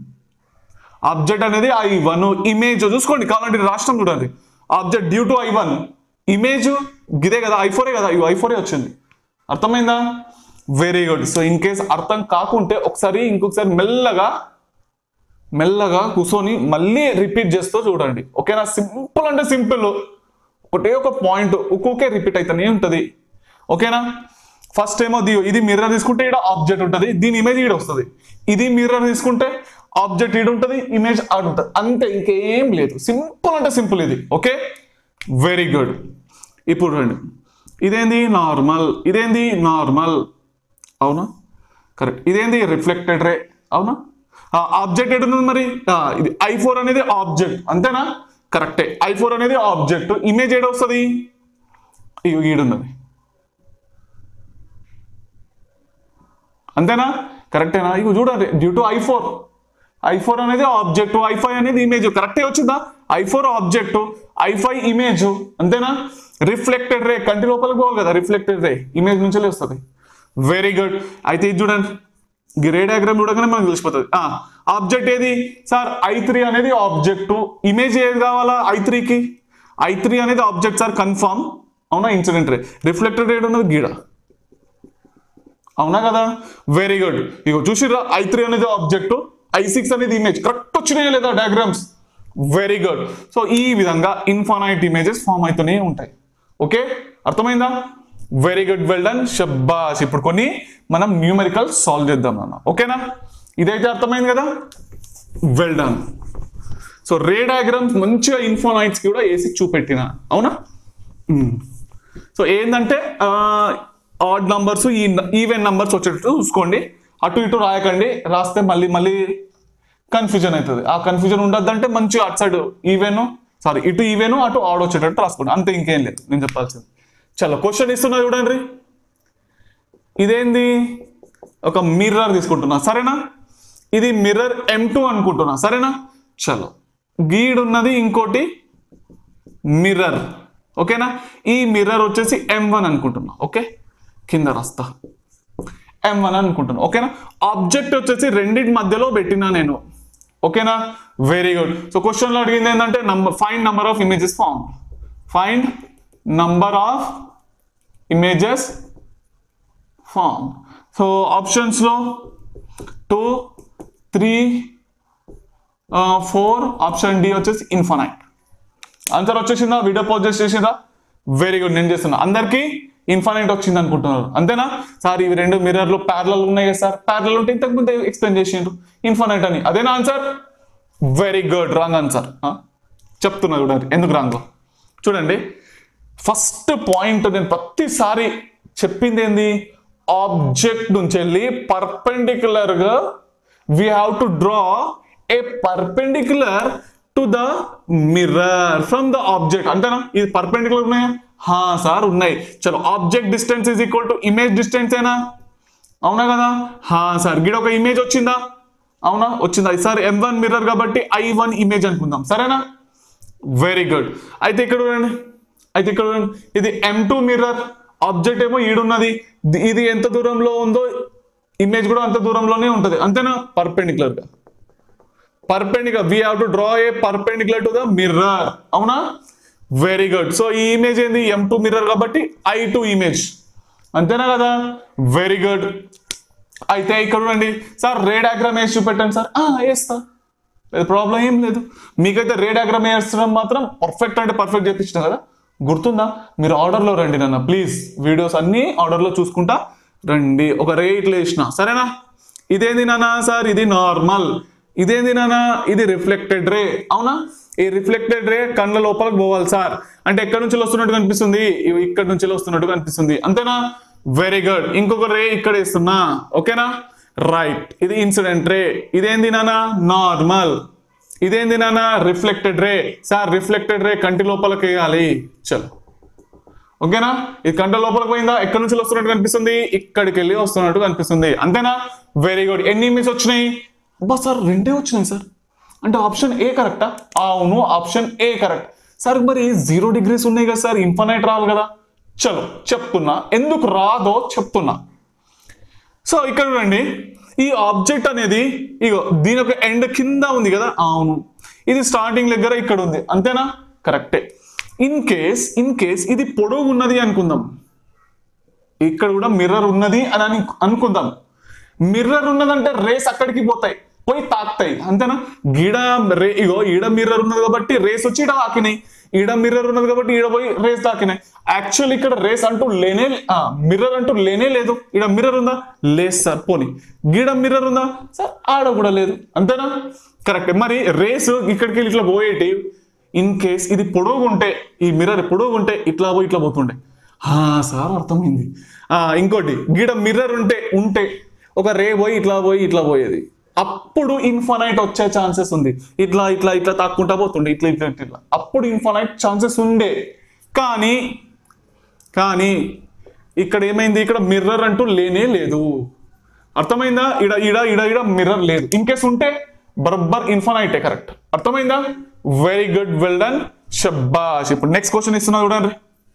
S1: ఆబ్జెక్ట్ అనేది ఐ వన్ ఇమేజ్ చూసుకోండి కావాలంటే రాష్ట్రం చూడండి object due to I one image గిదే కదా ఐ ఫోరే కదా ఐ ఫోరే వచ్చింది అర్థమైందా very good so in case అర్థం కాకుంటే ఒకసారి ఇంకొకసారి మెల్లగా మెల్లగా కూర్చొని మళ్ళీ రిపీట్ చేస్తూ చూడండి ఓకేనా సింపుల్ అంటే సింపుల్ ఒకటే ఒక పాయింట్ ఒక్కొక్కే రిపీట్ అవుతానే ఉంటుంది ఓకేనా ఫస్ట్ ఏమో ది ఇది మిర్రర్ తీసుకుంటే ఇక్కడ ఆబ్జెక్ట్ ఉంటుంది దీని ఇమేజ్ ఈడ వస్తుంది ఇది మిర్రర్ తీసుకుంటే ఆబ్జెక్ట్ ఈడ ఉంటుంది ఇమేజ్ ఆడ ఉంటుంది అంతే ఇంకేం లేదు సింపుల్ అంటే సింపుల్ ఇది ఓకే వెరీ గుడ్ ఇప్పుడు రండి ఇదేంది నార్మల్ ఇదేంది నార్మల్ అవునా కరెక్ట్ ఇదేంది రిఫ్లెక్టెడ్ రే అవునా ఆబ్జెక్ట్ ఎటు ఉంది మరి ఆ, ఇది ఐ ఫోర్ అనేది ఆబ్జెక్ట్ అంతేనా కరెక్టే ఐ ఫోర్ అనేది ఆబ్జెక్ట్ ఇమేజ్ ఏడ వస్తుంది ఇగో ఈడున్నది అంతేనా కరెక్టేనా ఇగో చూడండి due to I four I four అనేది ఆబ్జెక్ట్ ఐ ఫైవ్ అనేది ఇమేజ్ కరెక్టే వచ్చిందా I four object I five image అంతేనా రిఫ్లెక్టెడ్ రే కంటి లోపలికి పోవాలి కదా రిఫ్లెక్టెడ్ రే ఇమేజ్ నుంచి వస్తుంది వెరీ గుడ్ అయితే ఇది చూడండి ఈ రే డయాగ్రామ్ చూడగానే మనకు తెలిసిపోతుంది ఆబ్జెక్ట్ ఏది సార్ ఐ త్రీ అనేది ఆబ్జెక్ట్ ఇమేజ్ ఏది కావాలా ఐ త్రీకి ఐ త్రీ అనేది ఆబ్జెక్ట్ సార్ కన్ఫర్మ్ అవునా ఇన్సిడెంట్ రే రిఫ్లెక్టెడ్ రేట్ ఉన్నది గీడ అవునా కదా వెరీ గుడ్ ఇగో చూసిర్రా ఐ త్రీ అనేది ఆబ్జెక్ట్ ఐ సిక్స్ అనేది ఇమేజ్ కరెక్ట్ వచ్చినాయా లేదా డయాగ్రామ్స్ వెరీ గుడ్ సో ఈ విధంగా ఇన్ఫానైట్ ఇమేజెస్ ఫామ్ అవుతూనే ఉంటాయి ఓకే అర్థమైందా వెరీ గుడ్ వెల్ డన్ షబ్బాష్ ఇప్పుడు కొన్ని మనం న్యూమెరికల్ సాల్వ్ చేద్దాం అన్న ఓకేనా ఇదైతే అర్థమైంది కదా well done so ray diagrams మంచిగా ఇన్ఫోనైట్స్ కూడా వేసి చూపెట్టిన అవునా సో ఏంటంటే ఆడ్ నంబర్స్ ఈ ఈవెన్ నంబర్స్ వచ్చేటట్టు చూసుకోండి అటు ఇటు రాయకండి రాస్తే మళ్ళీ మళ్ళీ కన్ఫ్యూజన్ అవుతుంది ఆ కన్ఫ్యూజన్ ఉండద్దంటే మంచిగా అటు సైడ్ ఈవెన్ సారీ ఇటు ఈవెన్ అటు ఆడ్ వచ్చేటట్టు రాసుకోండి అంతే ఇంకేం లేదు నేను చెప్పాల్సింది చలో క్వశ్చన్ ఇస్తున్నా చూడండి ఇదేంది ఒక మిర్రర్ తీసుకుంటున్నా సరేనా ఇది మిర్రర్ ఎం టూ అనుకుంటున్నా సరేనా చలో గీడున్నది ఇంకోటి మిర్రర్ ఓకేనా ఈ మిర్రర్ వచ్చేసి ఎం వన్ అనుకుంటున్నా ఓకే కింద రాస్తా ఎం వన్ అనుకుంటున్నా ఓకేనా ఆబ్జెక్ట్ వచ్చేసి రెండింటి మధ్యలో పెట్టినా నేను ఓకేనా వెరీ గుడ్ సో క్వశ్చన్లో అడిగింది ఏంటంటే number find number of images form find number of images form so ఆప్షన్స్లో two three four option D వచ్చేసి ఇన్ఫనైట్ ఆన్సర్ వచ్చేసిందా వీడియో పాజ్ చేసి చేసిందా వెరీ గుడ్ నేను చేస్తున్నా అందరికీ ఇన్ఫనైట్ వచ్చింది అనుకుంటున్నారు అంతేనా సార్ ఇవి రెండు మిర్రర్లు ప్యారలల్ ఉన్నాయి కదా సార్ ప్యారలల్ ఉంటే ఇంతకు ముందు ఎక్స్ప్లెయిన్ చేసిండ్రు ఇన్ఫనైట్ అని అదేనా answer very good wrong answer చెప్తున్నా చూడండి ఎందుకు రాంగ్ చూడండి ఫస్ట్ పాయింట్ నేను ప్రతిసారి చెప్పింది ఏంది ఆబ్జెక్ట్ నుంచి వెళ్ళి పర్పెండిక్యులర్ గా we have to draw a perpendicular to the mirror from the object అంతేనా ఇది పర్పెండిక్యులర్ ఉన్నాయా హా సార్ ఉన్నాయి చలో object distance is equal to image distance ఏనా అవునా కదా హా సార్ గిడ ఒక ఇమేజ్ వచ్చిందా అవునా వచ్చిందా సార్ ఎం వన్ మిర్రర్ కాబట్టి ఐ వన్ ఇమేజ్ అనుకుందాం సరేనా వెరీ గుడ్ అయితే ఇక్కడ చూడండి అయితే ఇక్కడ చూడండి ఇది ఎం టూ మిర్రర్ ఆబ్జెక్ట్ ఏమో ఈడున్నది ది- ఇది ఎంత దూరంలో ఉందో ఇమేజ్ కూడా అంత దూరంలోనే ఉంటది అంతేనా పర్పెండిక్యులర్ గా perpendicular we have to draw a perpendicular to the mirror అవునా వెరీ గుడ్ సో ఈ ఇమేజ్ ఏంది ఎం టూ మిర్రర్ కాబట్టి ఐ టూ ఇమేజ్ అంతేనా కదా వెరీ గుడ్ అయితే ఇక్కడ చూడండి సార్ రే డయాగ్రామ్ వేసి చూపెట్టండి సార్ ఆ, వేస్తా లేదు ప్రాబ్లం ఏం లేదు మీకైతే రే డయాగ్రామ్ వేస్తడం మాత్రం పర్ఫెక్ట్ అంటే పర్ఫెక్ట్ చేపించిన కదా గుర్తుందా మీరు ఆర్డర్లో రండి నాన్న ప్లీజ్ వీడియోస్ అన్ని ఆర్డర్లో చూసుకుంటా రండి ఒక రే ఇట్లా వేసిన సరేనా ఇదేంది నాన్న సార్ ఇది నార్మల్ ఇదేంది నాన్న ఇది రిఫ్లెక్టెడ్ రే అవునా ఈ రిఫ్లెక్టెడ్ రే కళ్ళ లోపలికి పోవాలి సార్ అంటే ఎక్కడి నుంచి వస్తున్నట్టు కనిపిస్తుంది ఇవి ఇక్కడ నుంచి వస్తున్నట్టు కనిపిస్తుంది అంతేనా వెరీ గుడ్ ఇంకొక రే ఇక్కడ వేస్తున్నా ఓకేనా రైట్ ఇది ఇన్సిడెంట్ రే ఇదేంది నానా నార్మల్ ఇదేంది నానా reflected ray sir reflected ray కంటి లోపలికి వేయాలి చలో ఓకేనా ఇది కంట లోపలికి పోయిందా ఎక్కడి నుంచి వస్తున్నట్టు కనిపిస్తుంది ఇక్కడికి వెళ్ళి వస్తున్నట్టు కనిపిస్తుంది అంతేనా వెరీ గుడ్ ఎన్ని ఇమేజ్ వచ్చినాయి అబ్బా సార్ రెండే వచ్చినాయి సార్ అంటే ఆప్షన్ ఏ కరెక్టా అవును ఆప్షన్ ఏ కరెక్ట్ సార్ మరి జీరో డిగ్రీస్ ఉన్నాయి కదా సార్ ఇన్ఫనైట్ రావాలి కదా చలో చెప్తున్నా ఎందుకు రాదో చెప్తున్నా సో ఇక్కడ చూడండి ఈ ఆబ్జెక్ట్ అనేది ఇగో దీని ఒక ఎండ్ కింద ఉంది కదా అవును ఇది స్టార్టింగ్ దగ్గర ఇక్కడ ఉంది అంతేనా కరెక్టే ఇన్ కేస్ ఇన్ కేస్ ఇది పొడవు ఉన్నది అనుకుందాం ఇక్కడ కూడా మిర్రర్ ఉన్నది అని అని అనుకుందాం మిర్రర్ ఉన్నదంటే రేస్ అక్కడికి పోతాయి పోయి తాకుతాయి అంతేనా గీడ రే ఇగో ఈడ మిర్రర్ ఉన్నది కాబట్టి రేస్ వచ్చి ఈడ తాకినాయి ఈడ మిర్రర్ ఉన్నది కాబట్టి ఈడ పోయి రేస్ తాకినాయి యాక్చువల్ ఇక్కడ రేస్ అంటూ లేనే మిర్రర్ అంటూ లేనే లేదు ఈడ మిర్రర్ ఉందా లేదు సార్ పోనీ గీడ మిర్రర్ ఉందా సార్ ఆడ కూడా లేదు అంతేనా కరెక్ట్ మరి రేస్ ఇక్కడికి వెళ్ళి ఇట్లా పోయేటి ఇన్ కేస్ ఇది పొడవు ఉంటే ఈ మిర్రర్ పొడవు ఉంటే ఇట్లా పోయి ఇట్లా పోతుండే హా సార్ అర్థమైంది ఆ, ఇంకోటి గీడ మిర్రర్ ఉంటే ఉంటే ఒక రే పోయి ఇట్లా పోయి ఇట్లా పోయేది అప్పుడు ఇన్ఫనైట్ వచ్చే ఛాన్సెస్ ఉంది ఇట్లా ఇట్లా ఇట్లా తాక్కుంటా పోతుండే ఇట్లా ఇట్లా ఇట్లా, ఇట్లా అప్పుడు ఇన్ఫనైట్ ఛాన్సెస్ ఉండే కానీ కానీ ఇక్కడ ఏమైంది ఇక్కడ మిర్రర్ అంటూ లేనే లేదు అర్థమైందా ఇడ ఇడ ఇడ ఇడ మిర్రర్ లేదు ఇన్ కేస్ ఉంటే బరబ్బర్ ఇన్ఫనైటే కరెక్ట్ అర్థమైందా వెరీ గుడ్ వెల్ డన్ షబ్బాష్ ఇప్పుడు నెక్స్ట్ క్వశ్చన్ ఇస్తున్నా చూడండి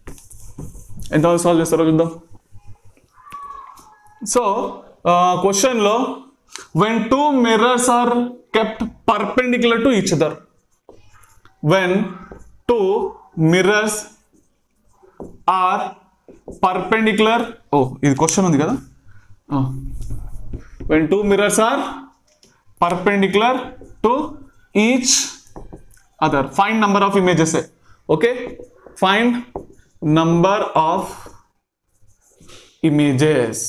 S1: ఎంత సాల్వ్ చేస్తారో చూద్దాం సో క్వశ్చన్లో when two mirrors are kept perpendicular to each other when two mirrors are perpendicular ఓ ఇది క్వశ్చన్ ఉంది కదా when two mirrors are perpendicular to each other find number of images okay find number of images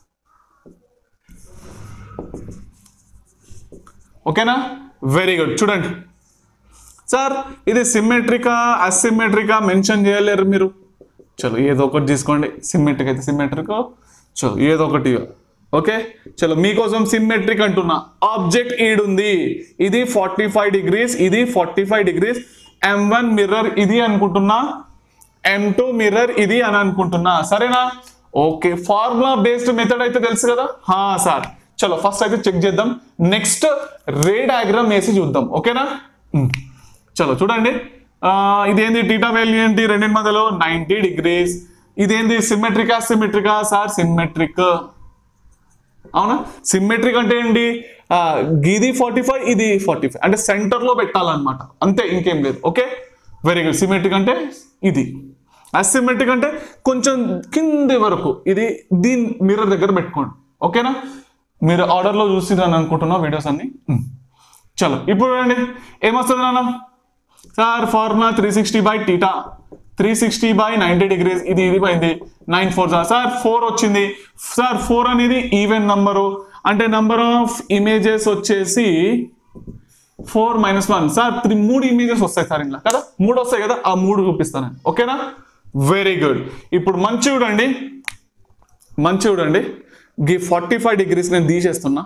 S1: ఓకేనా వెరీ గుడ్ చూడండి సార్ ఇది సిమ్మెట్రికా అసిమెట్రికా మెన్షన్ చేయలేరు మీరు చలో ఏదో ఒకటి తీసుకోండి సిమ్మెట్రిక్ అయితే సిమ్మెట్రిక్ చలో ఏదో ఒకటి ఓకే చలో మీకోసం సిమ్మెట్రిక్ అంటున్నా ఆబ్జెక్ట్ ఈడుంది ఇది ఫార్టీ ఫైవ్ డిగ్రీస్ ఇది forty five degrees M one mirror ఇది అనుకుంటున్నా ఎం టూ మిర్రర్ ఇది అని అనుకుంటున్నా సరేనా ఓకే ఫార్ములా బేస్డ్ మెథడ్ అయితే తెలుసు కదా హా సార్ చలో ఫస్ట్ అయితే చెక్ చేద్దాం నెక్స్ట్ రే డయాగ్రామ్ వేసి చూద్దాం ఓకేనా ఉమ్. చలో చూడండి ఆ, ఇదేంది టీటా వాల్యూ ఏంటి రెండింటి మధ్యలో నైంటీ డిగ్రీస్ ఇదేంది సిమెట్రికా సిమెట్రికా సార్ సిమెట్రిక్ అవునా సిమెట్రిక్ అంటే ఏంటి ఆ, ఇది ఫార్టీ ఫైవ్ ఇది ఫార్టీ ఫైవ్ అంటే సెంటర్ లో పెట్టాలన్నమాట అంతే ఇంకేం లేదు ఓకే వెరీ గుడ్ సిమెట్రిక్ అంటే ఇది అసిమెట్రిక్ అంటే కొంచెం కింది వరకు ఇది దీని మిర్రర్ దగ్గర పెట్టుకోండి ఓకేనా మీరు ఆర్డర్లో చూసిరని అనుకుంటున్నా వీడియోస్ అన్ని ఉమ్. చలో ఇప్పుడు చూడండి ఏమొస్తుంది నాన్న sir formula three sixty by theta three sixty by ninety degrees ఇది ఇది పోయింది నైన్ ఫోర్ సార్ ఫోర్ వచ్చింది సార్ ఫోర్ అనేది ఈవెన్ నంబరు అంటే నంబర్ ఆఫ్ ఇమేజెస్ వచ్చేసి four minus one sir three మూడు ఇమేజెస్ వస్తాయి సార్ ఇంట్లో కదా మూడు వస్తాయి కదా ఆ మూడు చూపిస్తాను నేను. ఓకేనా వెరీ గుడ్ ఇప్పుడు మంచి చూడండి మంచి చూడండి గి ఫార్టీ ఫైవ్ డిగ్రీస్ నేను తీసేస్తున్నా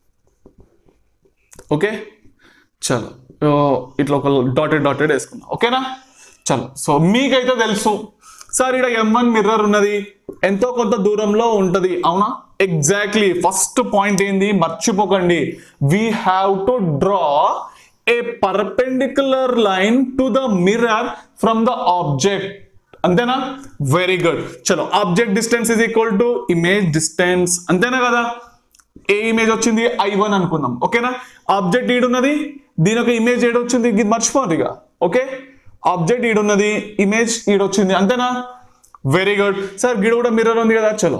S1: ఓకే చలో ఓ, ఇట్లా ఒక డాటెడ్ డాటెడ్ వేసుకున్నా ఓకేనా చలో సో మీకైతే తెలుసు సార్ ఇక్కడ ఎం వన్ మిర్రర్ ఉన్నది ఎంతో కొంత దూరంలో ఉంటది అవునా ఎగ్జాక్ట్లీ ఫస్ట్ పాయింట్ ఏంది మర్చిపోకండి we have to draw a perpendicular line to the mirror from the object అంతేనా వెరీ గుడ్ చలో object distance is equal to image distance అంతేనా కదా ఏ ఇమేజ్ వచ్చింది ఐ వన్ అనుకుందాం ఓకేనా ఆబ్జెక్ట్ ఈడున్నది దీని ఒక ఇమేజ్ ఏడొచ్చింది ఇది మర్చిపోండి ఇక ఓకే ఆబ్జెక్ట్ ఈడున్నది ఇమేజ్ ఈడొచ్చింది అంతేనా వెరీ గుడ్ సార్ గిడ కూడా మిర్రర్ ఉంది కదా చలో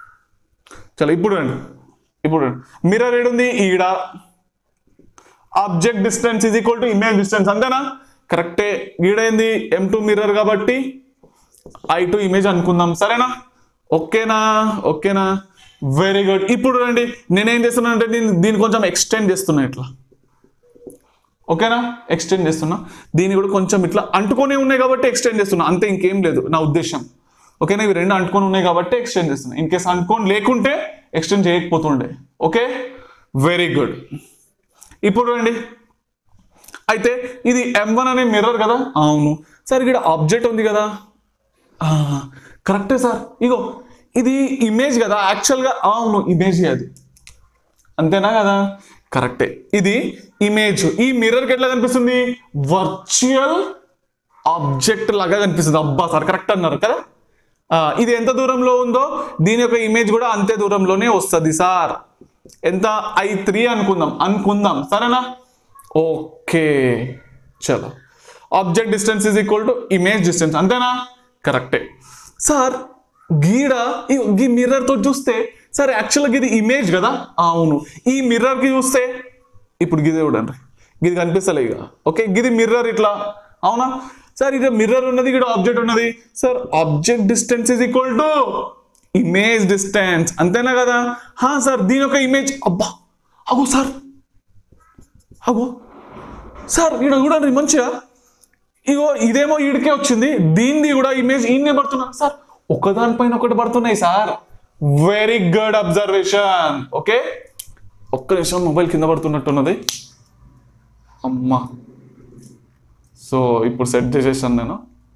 S1: చలో ఇప్పుడు రండి ఇప్పుడు మిర్రర్ ఏడుంది ఈడ object distance is equal to image distance అంతేనా కరెక్టే ఈడ ఏంది ఎం టూ మిర్రర్ కాబట్టి ఐ టు ఇమేజ్ అనుకుందాం సరేనా ఓకేనా ఓకేనా వెరీ గుడ్ ఇప్పుడు రండి నేనేం చేస్తున్నా అంటే దీన్ని దీన్ని కొంచెం ఎక్స్టెండ్ చేస్తున్నా ఇట్లా ఓకేనా ఎక్స్టెండ్ చేస్తున్నా దీన్ని కూడా కొంచెం ఇట్లా అంటుకొని ఉన్నాయి కాబట్టి ఎక్స్టెండ్ చేస్తున్నా అంతే ఇంకేం లేదు నా ఉద్దేశం ఓకేనా ఇవి రెండు అంటుకొని ఉన్నాయి కాబట్టి ఎక్స్టెండ్ చేస్తున్నా ఇన్ కేస్ అంటుకొని లేకుంటే ఎక్స్టెండ్ చేయకపోతుండే ఓకే వెరీ గుడ్ ఇప్పుడు రండి అయితే ఇది ఎం వన్ అనే మిర్రర్ కదా అవును సార్ ఇక్కడ ఆబ్జెక్ట్ ఉంది కదా కరెక్టే సార్ ఇగో ఇది ఇమేజ్ కదా యాక్చువల్గా అవును ఇమేజ్ అది అంతేనా కదా కరెక్టే ఇది ఇమేజ్ ఈ మిర్రర్కి ఎట్లా కనిపిస్తుంది వర్చువల్ ఆబ్జెక్ట్ లాగా కనిపిస్తుంది అబ్బా సార్ కరెక్ట్ అన్నారు కదా ఆ, ఇది ఎంత దూరంలో ఉందో దీని యొక్క ఇమేజ్ కూడా అంతే దూరంలోనే వస్తుంది సార్ ఎంత ఐ త్రీ అనుకుందాం అనుకుందాం సరేనా ఓకే చలో object distance is equal to image distance అంతేనా కరెక్టే సార్ గీడ ఈ- ఈ మిర్రర్ తో చూస్తే సార్ యాక్చువల్గా ఇది ఇమేజ్ కదా అవును ఈ మిర్రర్ కి చూస్తే ఇప్పుడు గిదే చూడండి గిది కనిపిస్తలే ఇక ఓకే గిది మిర్రర్ ఇట్లా అవునా సార్ ఇక్కడ మిర్రర్ ఉన్నది ఇక్కడ ఆబ్జెక్ట్ ఉన్నది sir object distance is equal to image distance అంతేనా కదా హా సార్ దీని యొక్క ఇమేజ్ అబ్బా అగో సార్ అగో సార్ ఇక్కడ చూడండి మంచిగా ఇగో ఇదేమో ఈడికే వచ్చింది దీనిది కూడా ఇమేజ్ ఈయనే పడుతున్నా సార్ ఒకదానిపైన ఒకటి పడుతున్నాయి sir very good observation okay ఒక్క నిమిషం మొబైల్ కింద పడుతున్నట్టున్నది అమ్మా సో ఇప్పుడు సెట్ చేసేసాను నేను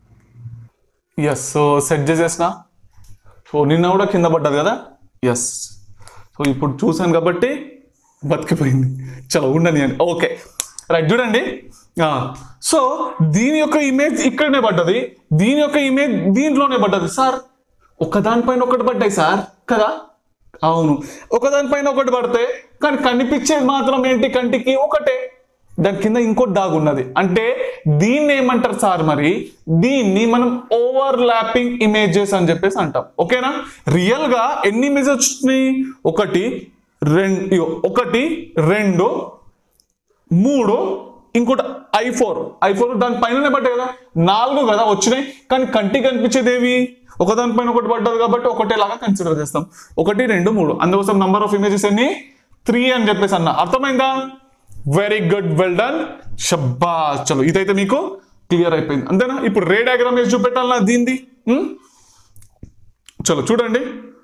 S1: ఎస్ సో సెట్ చేసేసిన సో నిన్న కూడా కింద పడ్డది కదా ఎస్ సో ఇప్పుడు చూసాను కాబట్టి బతికిపోయింది చలో ఉండని అని ఓకే రైట్ చూడండి సో దీని యొక్క ఇమేజ్ ఇక్కడనే పడ్డది దీని యొక్క ఇమేజ్ దీంట్లోనే పడ్డది సార్ ఒకదానిపైన ఒకటి పడ్డాయి సార్ కదా అవును ఒకదానిపైన ఒకటి పడితే కానీ కనిపించేది మాత్రం ఏంటి కంటికి ఒకటే దాని కింద ఇంకోటి దాగున్నది అంటే దీన్ని ఏమంటారు సార్ మరి దీన్ని మనం ఓవర్ ల్యాపింగ్ ఇమేజెస్ అని చెప్పేసి అంటాం ఓకేనా రియల్ గా ఎన్ని ఇమేజెస్ వచ్చినాయి ఒకటి రెండు ఒకటి రెండు మూడు ఇంకోటి ఐ ఫోర్ ఐ ఫోర్ దాని పైననే పడ్డాయి కదా నాలుగు కదా వచ్చినాయి కానీ కంటికి కనిపించేది ఏవి ఒక దానిపైన ఒకటి పడ్డది కాబట్టి ఒకటేలాగా కన్సిడర్ చేస్తాం ఒకటి రెండు మూడు అందుకోసం నంబర్ ఆఫ్ ఇమేజెస్ ఎన్ని త్రీ అని చెప్పేసి అన్న అర్థమైందా వెరీ గుడ్ వెల్ డన్ షబ్బా చలో ఇదైతే మీకు క్లియర్ అయిపోయింది అంతేనా ఇప్పుడు రే డయాగ్రామ్ వేసి చూపెట్టాలన్నా దీనిది ఉం? చలో చూడండి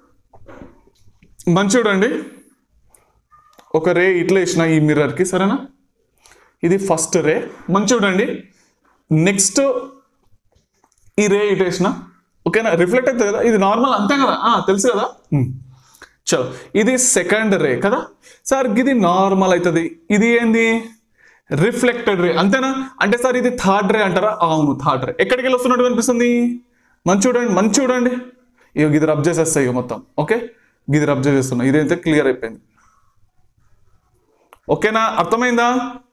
S1: మంచి చూడండి ఒక రే ఇట్లా వేసిన ఈ మిర్రర్కి సరేనా ఇది ఫస్ట్ రే మంచి చూడండి నెక్స్ట్ ఈ రే ఇటు వేసిన ఓకేనా రిఫ్లెక్ట్ అవుతుంది కదా ఇది నార్మల్ అంతే కదా ఆ, తెలుసు కదా ఉమ్. చలో ఇది సెకండ్ రే కదా సార్ ఇది నార్మల్ అవుతుంది ఇది ఏంది రిఫ్లెక్టెడ్ రే అంతేనా అంటే సార్ ఇది థర్డ్ రే అంటారా అవును థర్డ్ రే ఎక్కడికి వెళ్ళి వస్తున్నట్టు కనిపిస్తుంది మంచి చూడండి మంచి చూడండి ఇక ఇది రబ్ చేసేస్తాయి ఇక మొత్తం ఓకే ఇది రబ్ చేసేస్తున్నా ఇదైతే క్లియర్ అయిపోయింది ఓకేనా అర్థమైందా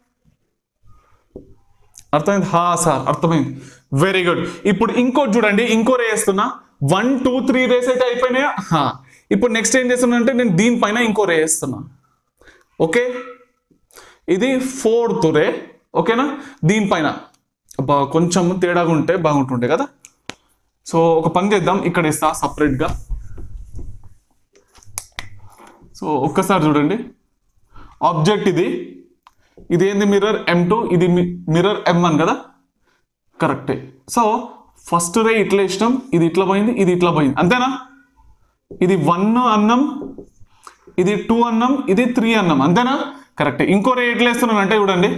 S1: అర్థమైంది హా సార్ అర్థమైంది వెరీ గుడ్ ఇప్పుడు ఇంకోటి చూడండి ఇంకో రే వేస్తున్నా వన్ టూ త్రీ రేస్ అయితే అయిపోయినాయా హా ఇప్పుడు నెక్స్ట్ ఏం చేస్తున్నా అంటే నేను దీనిపైన ఇంకో రే వేస్తున్నా ఓకే ఇది ఫోర్త్ రే ఓకేనా దీనిపైన బా కొంచెం తేడాగా ఉంటే బాగుంటుండే కదా సో ఒక పని చేద్దాం ఇక్కడ ఇస్తా సపరేట్గా సో ఒక్కసారి చూడండి ఆబ్జెక్ట్ ఇది ఇది ఏంది మిర్రర్ ఎం టూ ఇది మిర్రర్ ఎం వన్ కదా కరెక్టే సో ఫస్ట్ రే ఇట్లా ఇష్టం ఇది ఇట్లా పోయింది ఇది ఇట్లా పోయింది అంతేనా ఇది వన్ అన్నం ఇది టూ అన్నం ఇది త్రీ అన్నం అంతేనా కరెక్టే ఇంకో రే ఎట్లా వేస్తున్నాను అంటే చూడండి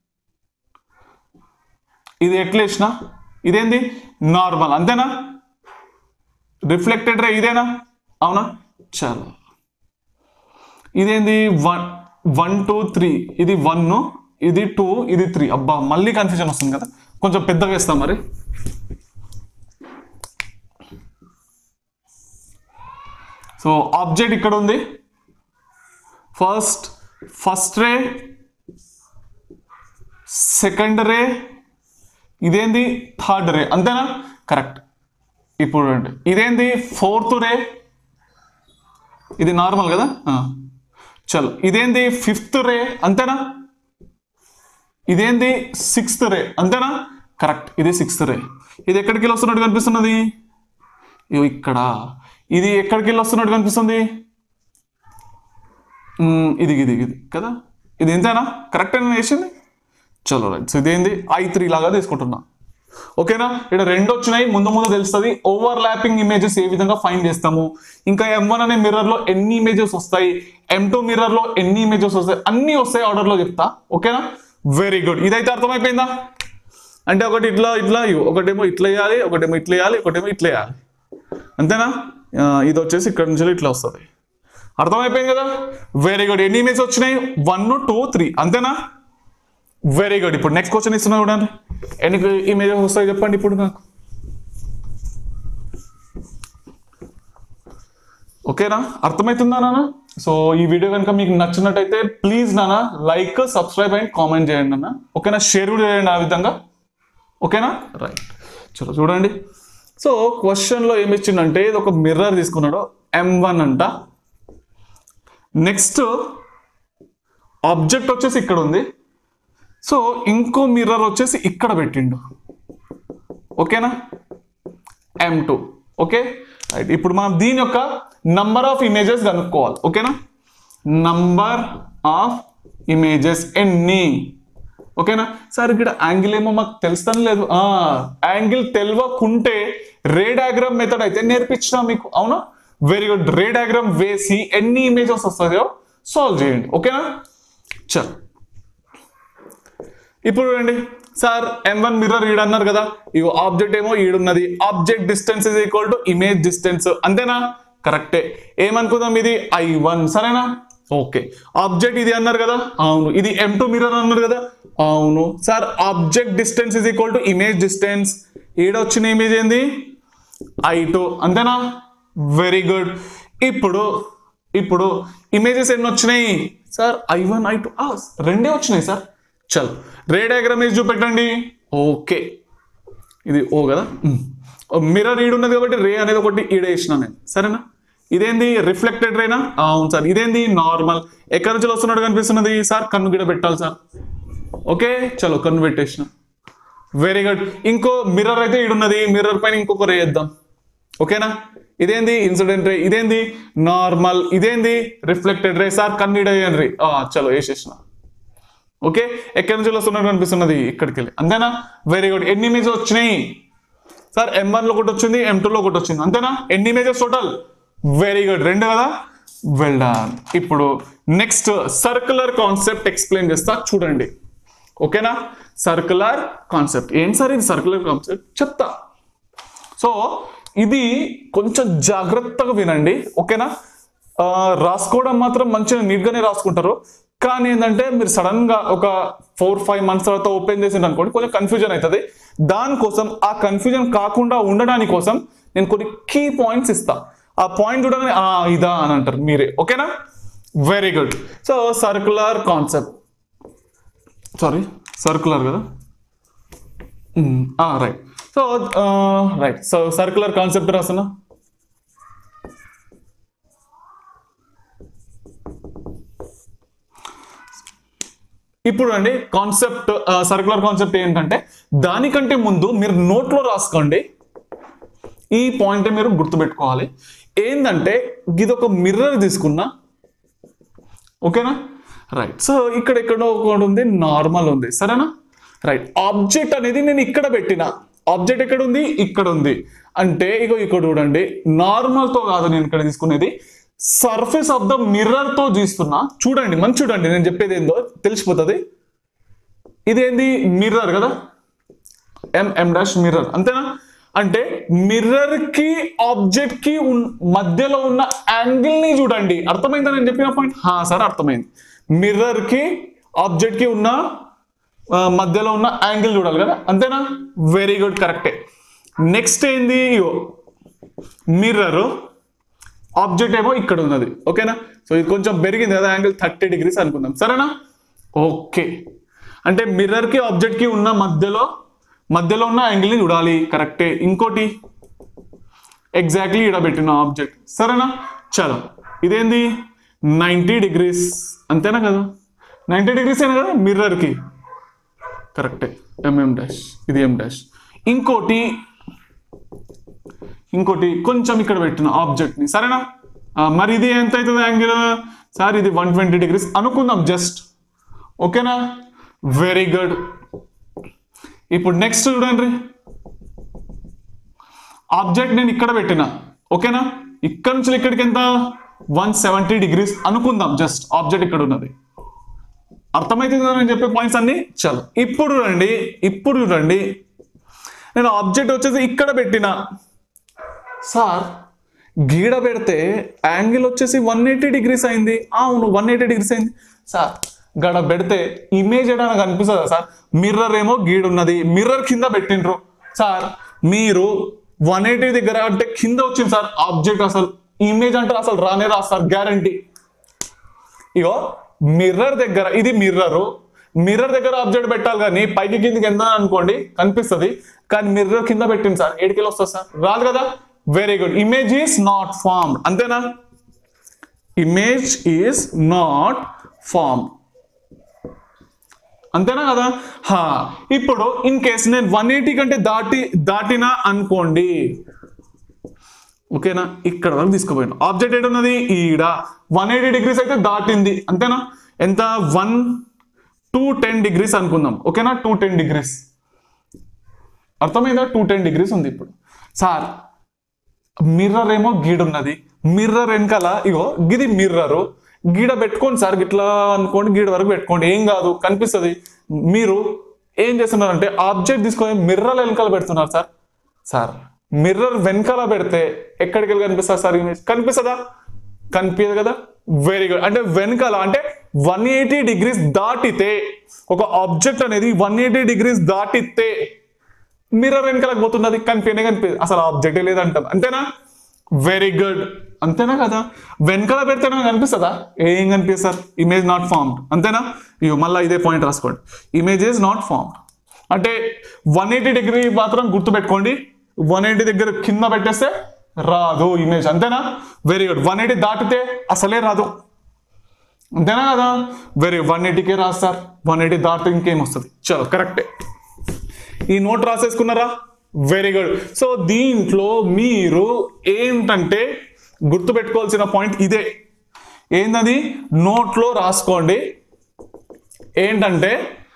S1: ఇది ఎట్లా వేసిన ఇదేంది నార్మల్ అంతేనా రిఫ్లెక్టెడ్ రే ఇదేనా అవునా చాలా ఇదేంది వన్ వన్ టూ త్రీ ఇది వన్ ఇది టూ ఇది త్రీ అబ్బా మళ్ళీ కన్ఫ్యూజన్ వస్తుంది కదా కొంచెం పెద్దగా వేస్తాం మరి సో ఆబ్జెక్ట్ ఇక్కడ ఉంది first first ray second ray ఇదేంది థర్డ్ రే అంతేనా కరెక్ట్ ఇప్పుడు చూడండి. ఇదేంది ఫోర్త్ రే ఇది నార్మల్ కదా ఆ. చలో ఇదేంది ఫిఫ్త్ రే అంతేనా ఇదేంది సిక్స్త్ రే అంతేనా కరెక్ట్ ఇది సిక్స్త్ రే ఇది ఎక్కడికి వెళ్ళి వస్తున్నట్టు కనిపిస్తున్నది ఇగో ఇక్కడ ఇది ఎక్కడికి వెళ్ళి వస్తున్నట్టు కనిపిస్తుంది మ్మ్, ఇది ఇది ఇది కదా ఇది ఎంతేనా కరెక్ట్ అని వేసింది చలో రైట్ సో ఇదేంది ఐ త్రీ లాగా తీసుకుంటున్నా ఓకేనా ఇక్కడ రెండు వచ్చినాయి ముందు ముందు తెలుస్తుంది ఓవర్ ల్యాపింగ్ ఇమేజెస్ ఏ విధంగా ఫైండ్ చేస్తాము ఇంకా ఎం వన్ అనే మిర్రర్ లో ఎన్ని ఇమేజెస్ వస్తాయి ఎం టూ మిర్రర్ లో ఎన్ని ఇమేజెస్ వస్తాయి అన్ని వస్తాయి ఆర్డర్ లో చెప్తా ఓకేనా వెరీ గుడ్ ఇదైతే అర్థమైపోయిందా అంటే ఒకటి ఇట్లా ఇట్లా ఇవ్వు. ఒకటేమో ఇట్లా వేయాలి ఒకటేమో ఇట్లా వేయాలి ఒకటేమో ఇట్లా వేయాలి అంతేనా ఆ, ఇది వచ్చేసి ఇక్కడ నుంచి ఇట్లా వస్తుంది అర్థమైపోయింది కదా వెరీ గుడ్ ఎన్ని ఇమేజ్ వచ్చినాయి వన్ టూ త్రీ అంతేనా వెరీ గుడ్ ఇప్పుడు నెక్స్ట్ క్వశ్చన్ ఇస్తున్నా చూడండి ఎన్ని ఇమేజెస్ వస్తాయి చెప్పండి ఇప్పుడు నాకు ఓకేనా అర్థమవుతుందా నాన్న సో ఈ వీడియో కనుక మీకు నచ్చినట్టయితే ప్లీజ్ నాన్న లైక్ సబ్స్క్రైబ్ అండ్ కామెంట్ చేయండి అన్న ఓకేనా షేర్ కూడా చేయండి ఆ విధంగా ఓకేనా రైట్ చలో చూడండి సో క్వశ్చన్లో ఏమి ఇచ్చిందంటే ఇది ఒక మిర్రర్ తీసుకున్నాడు ఎం వన్ అంట నెక్స్ట్ ఆబ్జెక్ట్ వచ్చేసి ఇక్కడ ఉంది సో ఇంకో మిర్రర్ వచ్చేసి ఇక్కడ పెట్టిండు ఓకేనా ఎం టూ ఓకే రైట్ ఇప్పుడు మనం దీని యొక్క నంబర్ ఆఫ్ ఇమేజెస్ కనుక్కోవాలి ఓకేనా నంబర్ ఆఫ్ ఇమేజెస్ ఎన్ని ఓకేనా సార్ ఇక్కడ యాంగిల్ ఏమో మాకు తెలుస్తాను లేదు యాంగిల్ తెలియకుంటే రే డయాగ్రామ్ మెథడ్ అయితే నేర్పించిన మీకు అవునా వెరీ గుడ్ రే డయాగ్రామ్ వేసి ఎన్ని ఇమేజెస్ వస్తాయో సాల్వ్ చేయండి ఓకేనా చల్ ఇప్పుడు చూడండి సార్ ఎం వన్ మిర్రర్ ఈడ అన్నారు కదా ఇగో ఆబ్జెక్ట్ ఏమో ఈడున్నది object distance is equal to image distance అంతేనా కరెక్టే ఏమనుకుందాం ఇది ఐ వన్ సరేనా ఓకే ఆబ్జెక్ట్ ఇది అన్నారు కదా అవును ఇది ఎం టూ మిర్రర్ అన్నారు కదా అవును sir object distance is equal to image distance ఈడ వచ్చిన ఇమేజ్ ఏంది ఐ టూ అంతేనా వెరీ గుడ్ ఇప్పుడు ఇప్పుడు ఇమేజెస్ ఎన్ని వచ్చినాయి sir I one I two రెండే వచ్చినాయి సార్ చల్ రే డయాగ్రామ్ వేసి చూపెట్టండి ఓకే ఇది ఓ కదా మిర్రర్ ఈడు ఉన్నది కాబట్టి రే అనేది ఒకటి ఈడ వేసిన నేను సరేనా ఇదేంది రిఫ్లెక్టెడ్ రేనా అవును సార్ ఇదేంది నార్మల్ ఎక్కడి నుంచి వస్తున్నట్టు కనిపిస్తున్నది సార్ కన్ను గిడ పెట్టాలి సార్ ఓకే చలో కన్ను పెట్టేసిన వెరీ గుడ్ ఇంకో మిర్రర్ అయితే ఈడున్నది మిర్రర్ పైన ఇంకొక రే వేద్దాం ఓకేనా ఇదేంది ఇన్సిడెంట్ రే ఇదేంది నార్మల్ ఇదేంది రిఫ్లెక్టెడ్ రే సార్ కన్నీడయ్యాను రే ఆ, చలో వేసేసిన ఓకే ఎక్కడి నుంచి వస్తున్నట్టు కనిపిస్తున్నది ఇక్కడికి వెళ్ళి అంతేనా వెరీ గుడ్ ఎన్ని ఇమేజెస్ వచ్చినాయి సార్ ఎం వన్ లో ఒకటి వచ్చింది ఎం టూ లో ఒకటి వచ్చింది అంతేనా ఎన్ని ఇమేజెస్ టోటల్ వెరీ గుడ్ రెండు కదా వెల్ డన్ ఇప్పుడు నెక్స్ట్ సర్కులర్ కాన్సెప్ట్ ఎక్స్ప్లెయిన్ చేస్తా చూడండి ఓకేనా సర్కులర్ కాన్సెప్ట్ ఏంటి సార్ ఇది సర్కులర్ కాన్సెప్ట్ చెప్తా సో ఇది కొంచెం జాగ్రత్తగా వినండి ఓకేనా ఆ, రాసుకోవడం మాత్రం మంచిగా నీట్గానే రాసుకుంటారు కానీ ఏంటంటే మీరు సడన్ గా ఒక ఫోర్ ఫైవ్ మంత్స్ తర్వాత ఓపెన్ చేసిండ్రు అనుకోండి కొంచెం కన్ఫ్యూజన్ అవుతుంది దానికోసం ఆ కన్ఫ్యూజన్ కాకుండా ఉండడానికి కోసం నేను కొన్ని కీ పాయింట్స్ ఇస్తా ఆ పాయింట్ చూడగానే ఆ ఇదా అని అంటారు మీరే ఓకేనా very good so circular concept sorry circular కదా right so right so circular concept రాస్తున్నా ఇప్పుడు అండి కాన్సెప్ట్ సర్కులర్ కాన్సెప్ట్ ఏంటంటే దానికంటే ముందు మీరు నోట్లో రాసుకోండి ఈ పాయింట్ మీరు గుర్తుపెట్టుకోవాలి ఏంటంటే ఇది ఒక మిర్రర్ తీసుకున్నా ఓకేనా రైట్ సో ఇక్కడ ఎక్కడో ఒకటి ఉంది నార్మల్ ఉంది సరేనా రైట్ ఆబ్జెక్ట్ అనేది నేను ఇక్కడ పెట్టిన ఆబ్జెక్ట్ ఎక్కడ ఉంది ఇక్కడ ఉంది అంటే ఇగో ఇక్కడ చూడండి నార్మల్ తో కాదు నేను ఇక్కడ తీసుకునేది సర్ఫేస్ ఆఫ్ ద మిర్రర్ తో తీస్తున్నా చూడండి మంచి చూడండి నేను చెప్పేది ఏందో తెలిసిపోతుంది ఇదేంది మిర్రర్ కదా ఎం ఎం డాష్ మిర్రర్ అంతేనా అంటే మిర్రర్ కి ఆబ్జెక్ట్ కి ఉన్- మధ్యలో ఉన్న యాంగిల్ ని చూడండి అర్థమైందా నేను చెప్పిన పాయింట్ హా సార్ అర్థమైంది మిర్రర్ కి ఆబ్జెక్ట్ కి ఉన్న ఆ, మధ్యలో ఉన్న యాంగిల్ చూడాలి కదా అంతేనా వెరీ గుడ్ కరెక్టే నెక్స్ట్ ఏంది మిర్రర్ ఆబ్జెక్ట్ ఏమో ఇక్కడ ఉన్నది ఓకేనా సో ఇది కొంచెం పెరిగింది కదా యాంగిల్ థర్టీ డిగ్రీస్ అనుకుందాం సరేనా ఓకే అంటే మిర్రర్ కి ఆబ్జెక్ట్ కి ఉన్న మధ్యలో మధ్యలో ఉన్న యాంగిల్ ని చూడాలి కరెక్టే ఇంకోటి ఎగ్జాక్ట్లీ ఇక్కడ పెట్టిన ఆబ్జెక్ట్ సరేనా చలో ఇదేంది నైంటీ డిగ్రీస్ అంతేనా కదా నైంటీ డిగ్రీస్ అయినా కదా మిర్రర్ కి కరెక్టే ఎంఎం డాష్ ఇది ఎం డాష్ ఇంకోటి ఇంకోటి కొంచెం ఇక్కడ పెట్టిన ఆబ్జెక్ట్ ని సరేనా ఆ, మరి ఇది ఎంత అవుతుంది యాంగిల్ సార్ ఇది వన్ ట్వంటీ డిగ్రీస్ అనుకుందాం జస్ట్ ఓకేనా వెరీ గుడ్ ఇప్పుడు నెక్స్ట్ చూడండి ఆబ్జెక్ట్ నేను ఇక్కడ పెట్టిన ఓకేనా ఇక్కడ నుంచి ఇక్కడికి ఎంత వన్ సెవెంటీ డిగ్రీస్ అనుకుందాం జస్ట్ ఆబ్జెక్ట్ ఇక్కడ ఉన్నది అర్థమవుతుంది కదా నేను చెప్పే పాయింట్స్ అన్ని చలో ఇప్పుడు రండి ఇప్పుడు చూడండి నేను ఆబ్జెక్ట్ వచ్చేసి ఇక్కడ పెట్టిన సార్ గీడ పెడితే యాంగిల్ వచ్చేసి వన్ ఎయిటీ డిగ్రీస్ అయింది అవును వన్ ఎయిటీ డిగ్రీస్ అయింది సార్ గడ పెడితే ఇమేజ్ ఏదైనా కనిపిస్తుందా సార్ మిర్రర్ ఏమో గీడ ఉన్నది మిర్రర్ కింద పెట్టిండ్రు సార్ మీరు వన్ ఎయిటీ దగ్గర అంటే కింద వచ్చింది సార్ ఆబ్జెక్ట్ అసలు ఇమేజ్ అంటే అసలు రానే రా సార్ గ్యారంటీ ఇగో మిర్రర్ దగ్గర ఇది మిర్రర్ మిర్రర్ దగ్గర ఆబ్జెక్ట్ పెట్టాలి కానీ పైకి కిందకి ఎంత అనుకోండి కనిపిస్తుంది కానీ మిర్రర్ కింద పెట్టింది సార్ ఏడుకెళ్ళి వస్తుంది సార్ రాదు కదా very good image is not form అంతేనా ఇమేజ్ ఈస్ నాట్ ఫార్మ్ అంతేనా కదా హా ఇప్పుడు ఇన్ కేస్ నేను వన్ ఎయిటీ కంటే దాటి దాటినా అనుకోండి ఓకేనా ఇక్కడ వరకు తీసుకుపోయాను ఆబ్జెక్ట్ ఏంటి ఉన్నది ఈడ వన్ ఎయిటీ డిగ్రీస్ అయితే దాటింది అంతేనా ఎంత వన్ టూ టెన్ డిగ్రీస్ అనుకుందాం ఓకేనా టూ టెన్ డిగ్రీస్ అర్థమైందా టూ టెన్ డిగ్రీస్ ఉంది ఇప్పుడు సార్ మిర్రర్ ఏమో గీడున్నది మిర్రర్ వెనకాల ఇగో గిది మిర్రర్ గీడ పెట్టుకోండి సార్ గిట్లా అనుకోండి గీడ వరకు పెట్టుకోండి ఏం కాదు కనిపిస్తుంది మీరు ఏం చేస్తున్నారంటే ఆబ్జెక్ట్ తీసుకొని మిర్రర్ వెనకాల పెడుతున్నారు సార్ సార్ మిర్రర్ వెనకాల పెడితే ఎక్కడికి వెళ్ళి కనిపిస్తుంది సార్ ఇమేజ్ కనిపిస్తుందా కనిపించదు కదా వెరీ గుడ్ అంటే వెనకాల అంటే వన్ ఎయిటీ డిగ్రీస్ దాటితే ఒక ఆబ్జెక్ట్ అనేది వన్ ఎయిటీ డిగ్రీస్ దాటితే మిర్రర్ వెనకాలకు పోతున్నది కనిపించనే కనిపించదు అసలు ఆబ్జెక్టే లేదంటాం అంతేనా వెరీ గుడ్ అంతేనా కదా వెనకాల పెడితేనే కనిపిస్తుందా ఏం కనిపిస్తుంది సార్ ఇమేజ్ నాట్ ఫార్మ్డ్ అంతేనా ఇవి మళ్ళీ ఇదే పాయింట్ రాసుకోండి ఇమేజ్ ఈజ్ నాట్ ఫార్మ్డ్ అంటే వన్ ఎయిటీ డిగ్రీ మాత్రం గుర్తుపెట్టుకోండి వన్ ఎయిటీ దగ్గర కింద పెట్టేస్తే రాదు ఇమేజ్ అంతేనా వెరీ గుడ్ వన్ ఎయిటీ దాటితే అసలే రాదు అంతేనా కదా వెరీ వన్ ఎయిటీకే రాస్తారు వన్ ఎయిటీ దాటితే ఇంకేం వస్తుంది చలో కరెక్టే ఈ నోట్ రాసేసుకున్నారా వెరీ గుడ్ సో దీంట్లో మీరు ఏంటంటే గుర్తుపెట్టుకోవాల్సిన పాయింట్ ఇదే ఏంటది నోట్లో రాసుకోండి ఏంటంటే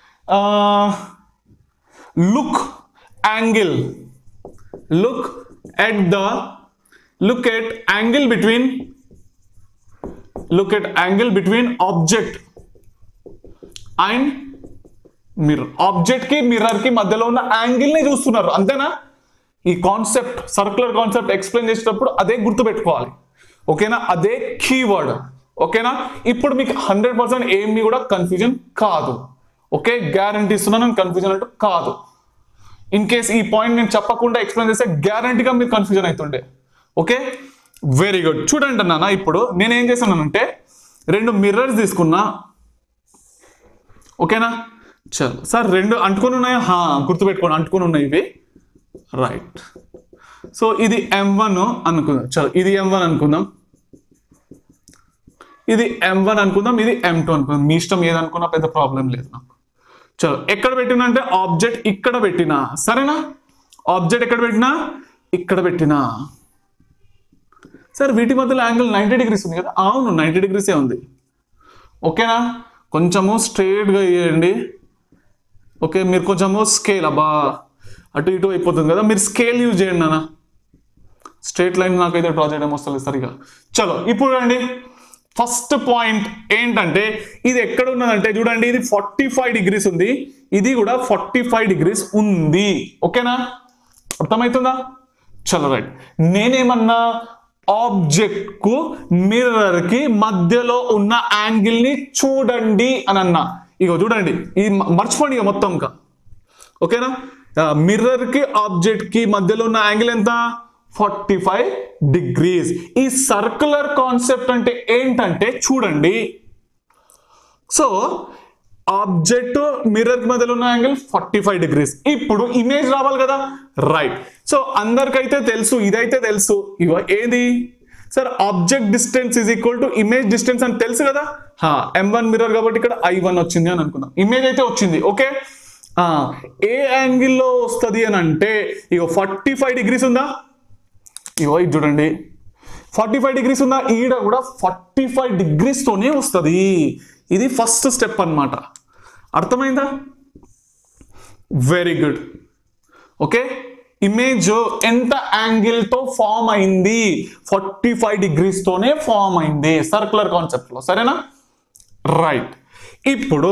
S1: look angle look at the look at angle between look at angle between object and mirror object కి మిర్రర్ కి మధ్యలో ఉన్న యాంగిల్ ని చూస్తున్నారు అంతేనా ఈ కాన్సెప్ట్ సర్క్యులర్ కాన్సెప్ట్ ఎక్స్ప్లెయిన్ చేసేటప్పుడు అదే గుర్తుపెట్టుకోవాలి ఓకేనా అదే కీవర్డ్ ఓకేనా ఇప్పుడు మీకు హండ్రెడ్ పర్సెంట్ ఏమి కూడా కన్ఫ్యూజన్ కాదు ఓకే గ్యారంటీ ఇస్తున్నాను కన్ఫ్యూజన్ అంటూ కాదు ఇన్ కేస్ ఈ పాయింట్ నేను చెప్పకుండా ఎక్స్ప్లెయిన్ చేస్తే గ్యారంటీగా మీరు కన్ఫ్యూజన్ అవుతుండే ఓకే వెరీ గుడ్ చూడండి నాన్న ఇప్పుడు నేను ఏం చేశానంటే రెండు మిర్రర్స్ తీసుకున్నా ఓకేనా చలో సార్ రెండు అంటుకొని ఉన్నాయా హా గుర్తుపెట్టుకోండి అంటుకొని ఉన్నాయి ఇవి రైట్ సో ఇది ఎం వన్ అనుకుందాం చలో ఇది ఎం వన్ అనుకుందాం ఇది ఎం వన్ అనుకుందాం ఇది ఎం టూ అనుకుందాం మీ ఇష్టం ఏదనుకున్నా పెద్ద ప్రాబ్లం లేదు నాకు చలో ఎక్కడ పెట్టినా అంటే ఆబ్జెక్ట్ ఇక్కడ పెట్టినా సరేనా ఆబ్జెక్ట్ ఎక్కడ పెట్టినా ఇక్కడ పెట్టినా సార్ వీటి మధ్యలో యాంగిల్ నైంటీ డిగ్రీస్ ఉంది కదా అవును నైంటీ డిగ్రీసే ఉంది ఓకేనా కొంచెము స్ట్రైట్గా వేయండి ఓకే మీరు కొంచెము స్కేల్ అబ్బా అటు ఇటు అయిపోతుంది కదా మీరు స్కేల్ యూజ్ చేయండి నాన్న స్ట్రేట్ లైన్ నాకైతే డ్రా చేయడం వస్తలేదు సరిగా చలో ఇప్పుడు చూడండి ఫస్ట్ పాయింట్ ఏంటంటే ఇది ఎక్కడ ఉన్నదంటే చూడండి ఇది ఫార్టీ ఫైవ్ డిగ్రీస్ ఉంది ఇది కూడా ఫార్టీ ఫైవ్ డిగ్రీస్ ఉంది ఓకేనా అర్థమవుతుందా చలో రైట్ నేనేమన్నా ఆబ్జెక్ట్ కు మిర్రర్ కి మధ్యలో ఉన్న యాంగిల్ ని చూడండి అని అన్నా ఇగో చూడండి ఇది మ- మర్చిపోండి ఇక మొత్తం ఇంకా ఓకేనా మిర్రర్ కి ఆబ్జెక్ట్ కి మధ్యలో ఉన్న యాంగిల్ ఎంత ఫార్టీ ఫైవ్ డిగ్రీస్ ఈ సర్కులర్ కాన్సెప్ట్ అంటే ఏంటంటే చూడండి సో ఆబ్జెక్ట్ మిర్రర్ కి మధ్యలో ఉన్న యాంగిల్ ఫార్టీ ఫైవ్ డిగ్రీస్ ఇప్పుడు ఇమేజ్ రావాలి కదా రైట్ సో అందరికైతే తెలుసు ఇదైతే తెలుసు ఇగో ఏది sir object distance is equal to image distance అని తెలుసు కదా ఎం వన్ మిర్రర్ కాబట్టి ఇక్కడ ఐ వన్ వచ్చింది అని అనుకుందాం ఇమేజ్ అయితే వచ్చింది ఓకే ఏ యాంగిల్లో వస్తుంది అని అంటే ఇగో ఫార్టీ ఫైవ్ డిగ్రీస్ ఉందా ఇగో ఇది చూడండి ఫార్టీ ఫైవ్ డిగ్రీస్ ఉందా ఈడ కూడా ఫార్టీ ఫైవ్ డిగ్రీస్ తోనే వస్తుంది ఇది ఫస్ట్ స్టెప్ అన్నమాట అర్థమైందా వెరీ గుడ్ ఓకే ఇమేజ్ ఎంత యాంగిల్ తో ఫామ్ అయింది ఫార్టీ ఫైవ్ డిగ్రీస్ తోనే ఫామ్ అయింది సర్కులర్ కాన్సెప్ట్ లో సరేనా రైట్ ఇప్పుడు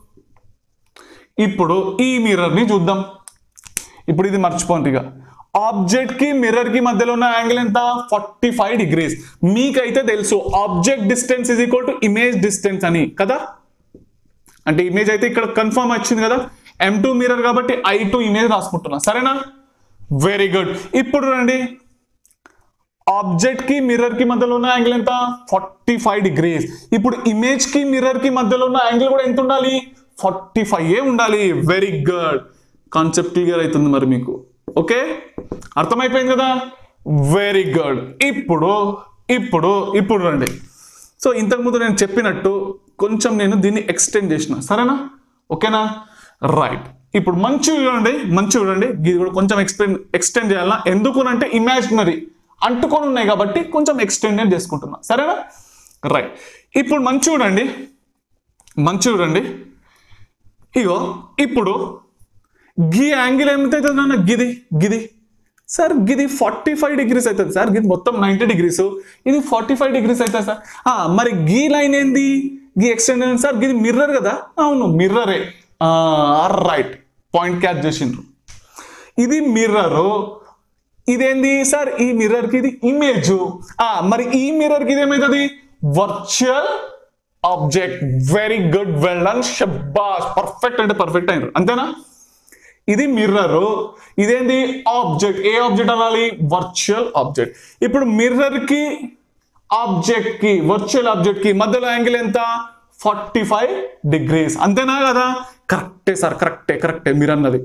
S1: ఇప్పుడు ఈ మిర్రర్ ని చూద్దాం ఇప్పుడు ఇది మర్చిపోండి ఇక ఆబ్జెక్ట్ కి మిర్రర్ కి మధ్యలో ఉన్న యాంగిల్ ఎంత ఫార్టీ ఫైవ్ డిగ్రీస్ మీకైతే తెలుసు object distance is equal to image distance అని కదా అంటే ఇమేజ్ అయితే ఇక్కడ కన్ఫర్మ్ వచ్చింది కదా ఎం టూ మిర్రర్ కాబట్టి ఐ టూ ఇమేజ్ రాసుకుంటున్నా సరేనా వెరీ గుడ్ ఇప్పుడు రండి ఆబ్జెక్ట్ కి మిర్రర్ కి మధ్యలో ఉన్న యాంగిల్ ఎంత ఫార్టీ ఫైవ్ డిగ్రీస్ ఇప్పుడు ఇమేజ్ కి మిర్రర్ కి మధ్యలో ఉన్న యాంగిల్ కూడా ఎంత ఉండాలి ఫార్టీ ఫైవ్ ఏ ఉండాలి వెరీ గుడ్ కాన్సెప్ట్ క్లియర్ అవుతుంది మరి మీకు ఓకే అర్థమైపోయింది కదా వెరీ గుడ్ ఇప్పుడు ఇప్పుడు ఇప్పుడు రండి సో ఇంతకుముందు నేను చెప్పినట్టు కొంచెం నేను దీన్ని ఎక్స్టెండ్ చేసిన సరేనా ఓకేనా రైట్ ఇప్పుడు మంచి చూడండి మంచి చూడండి ఇది కూడా కొంచెం ఎక్స్టెండ్ ఎక్స్టెండ్ చేయాలా ఎందుకు అంటే ఇమాజినరీ అంటుకొని ఉన్నాయి కాబట్టి కొంచెం ఎక్స్టెండ్ చేసుకుంటున్నా సరేనా రైట్ ఇప్పుడు మంచి చూడండి మంచి చూడండి ఇగో ఇప్పుడు గీ యాంగిల్ ఏమవుతుంది నాన్న గిది గిది సార్ గిది ఫార్టీ ఫైవ్ డిగ్రీస్ అవుతుంది సార్ గిది మొత్తం నైంటీ డిగ్రీస్ ఇది ఫార్టీ ఫైవ్ డిగ్రీస్ అవుతుంది సార్ ఆ, మరి గీ లైన్ ఏంది గీ ఎక్స్టెండ్ అయింది సార్ గిది మిర్రర్ కదా అవును మిర్రరే రైట్ పాయింట్ క్యాచ్ చేసిండ్రు ఇది మిర్రర్ ఇదేంది సార్ ఈ మిర్రర్ కి ఇది ఇమేజ్ మరి ఈ మిర్రర్ కి ఇది ఏమవుతుంది virtual object very good well done షబ్బాస్ పర్ఫెక్ట్ అంటే పర్ఫెక్ట్ అయినారు అంతేనా ఇది మిర్రర్ ఇదేంటి ఆబ్జెక్ట్ ఏ ఆబ్జెక్ట్ అనాలి వర్చువల్ ఆబ్జెక్ట్ ఇప్పుడు మిర్రర్ కి ఆబ్జెక్ట్ కి వర్చువల్ ఆబ్జెక్ట్ కి మధ్యలో యాంగిల్ ఎంత ఫార్టీ ఫైవ్ డిగ్రీస్ అంతేనా కదా కరెక్టే సార్ కరెక్టే కరెక్టే మీరు అన్నది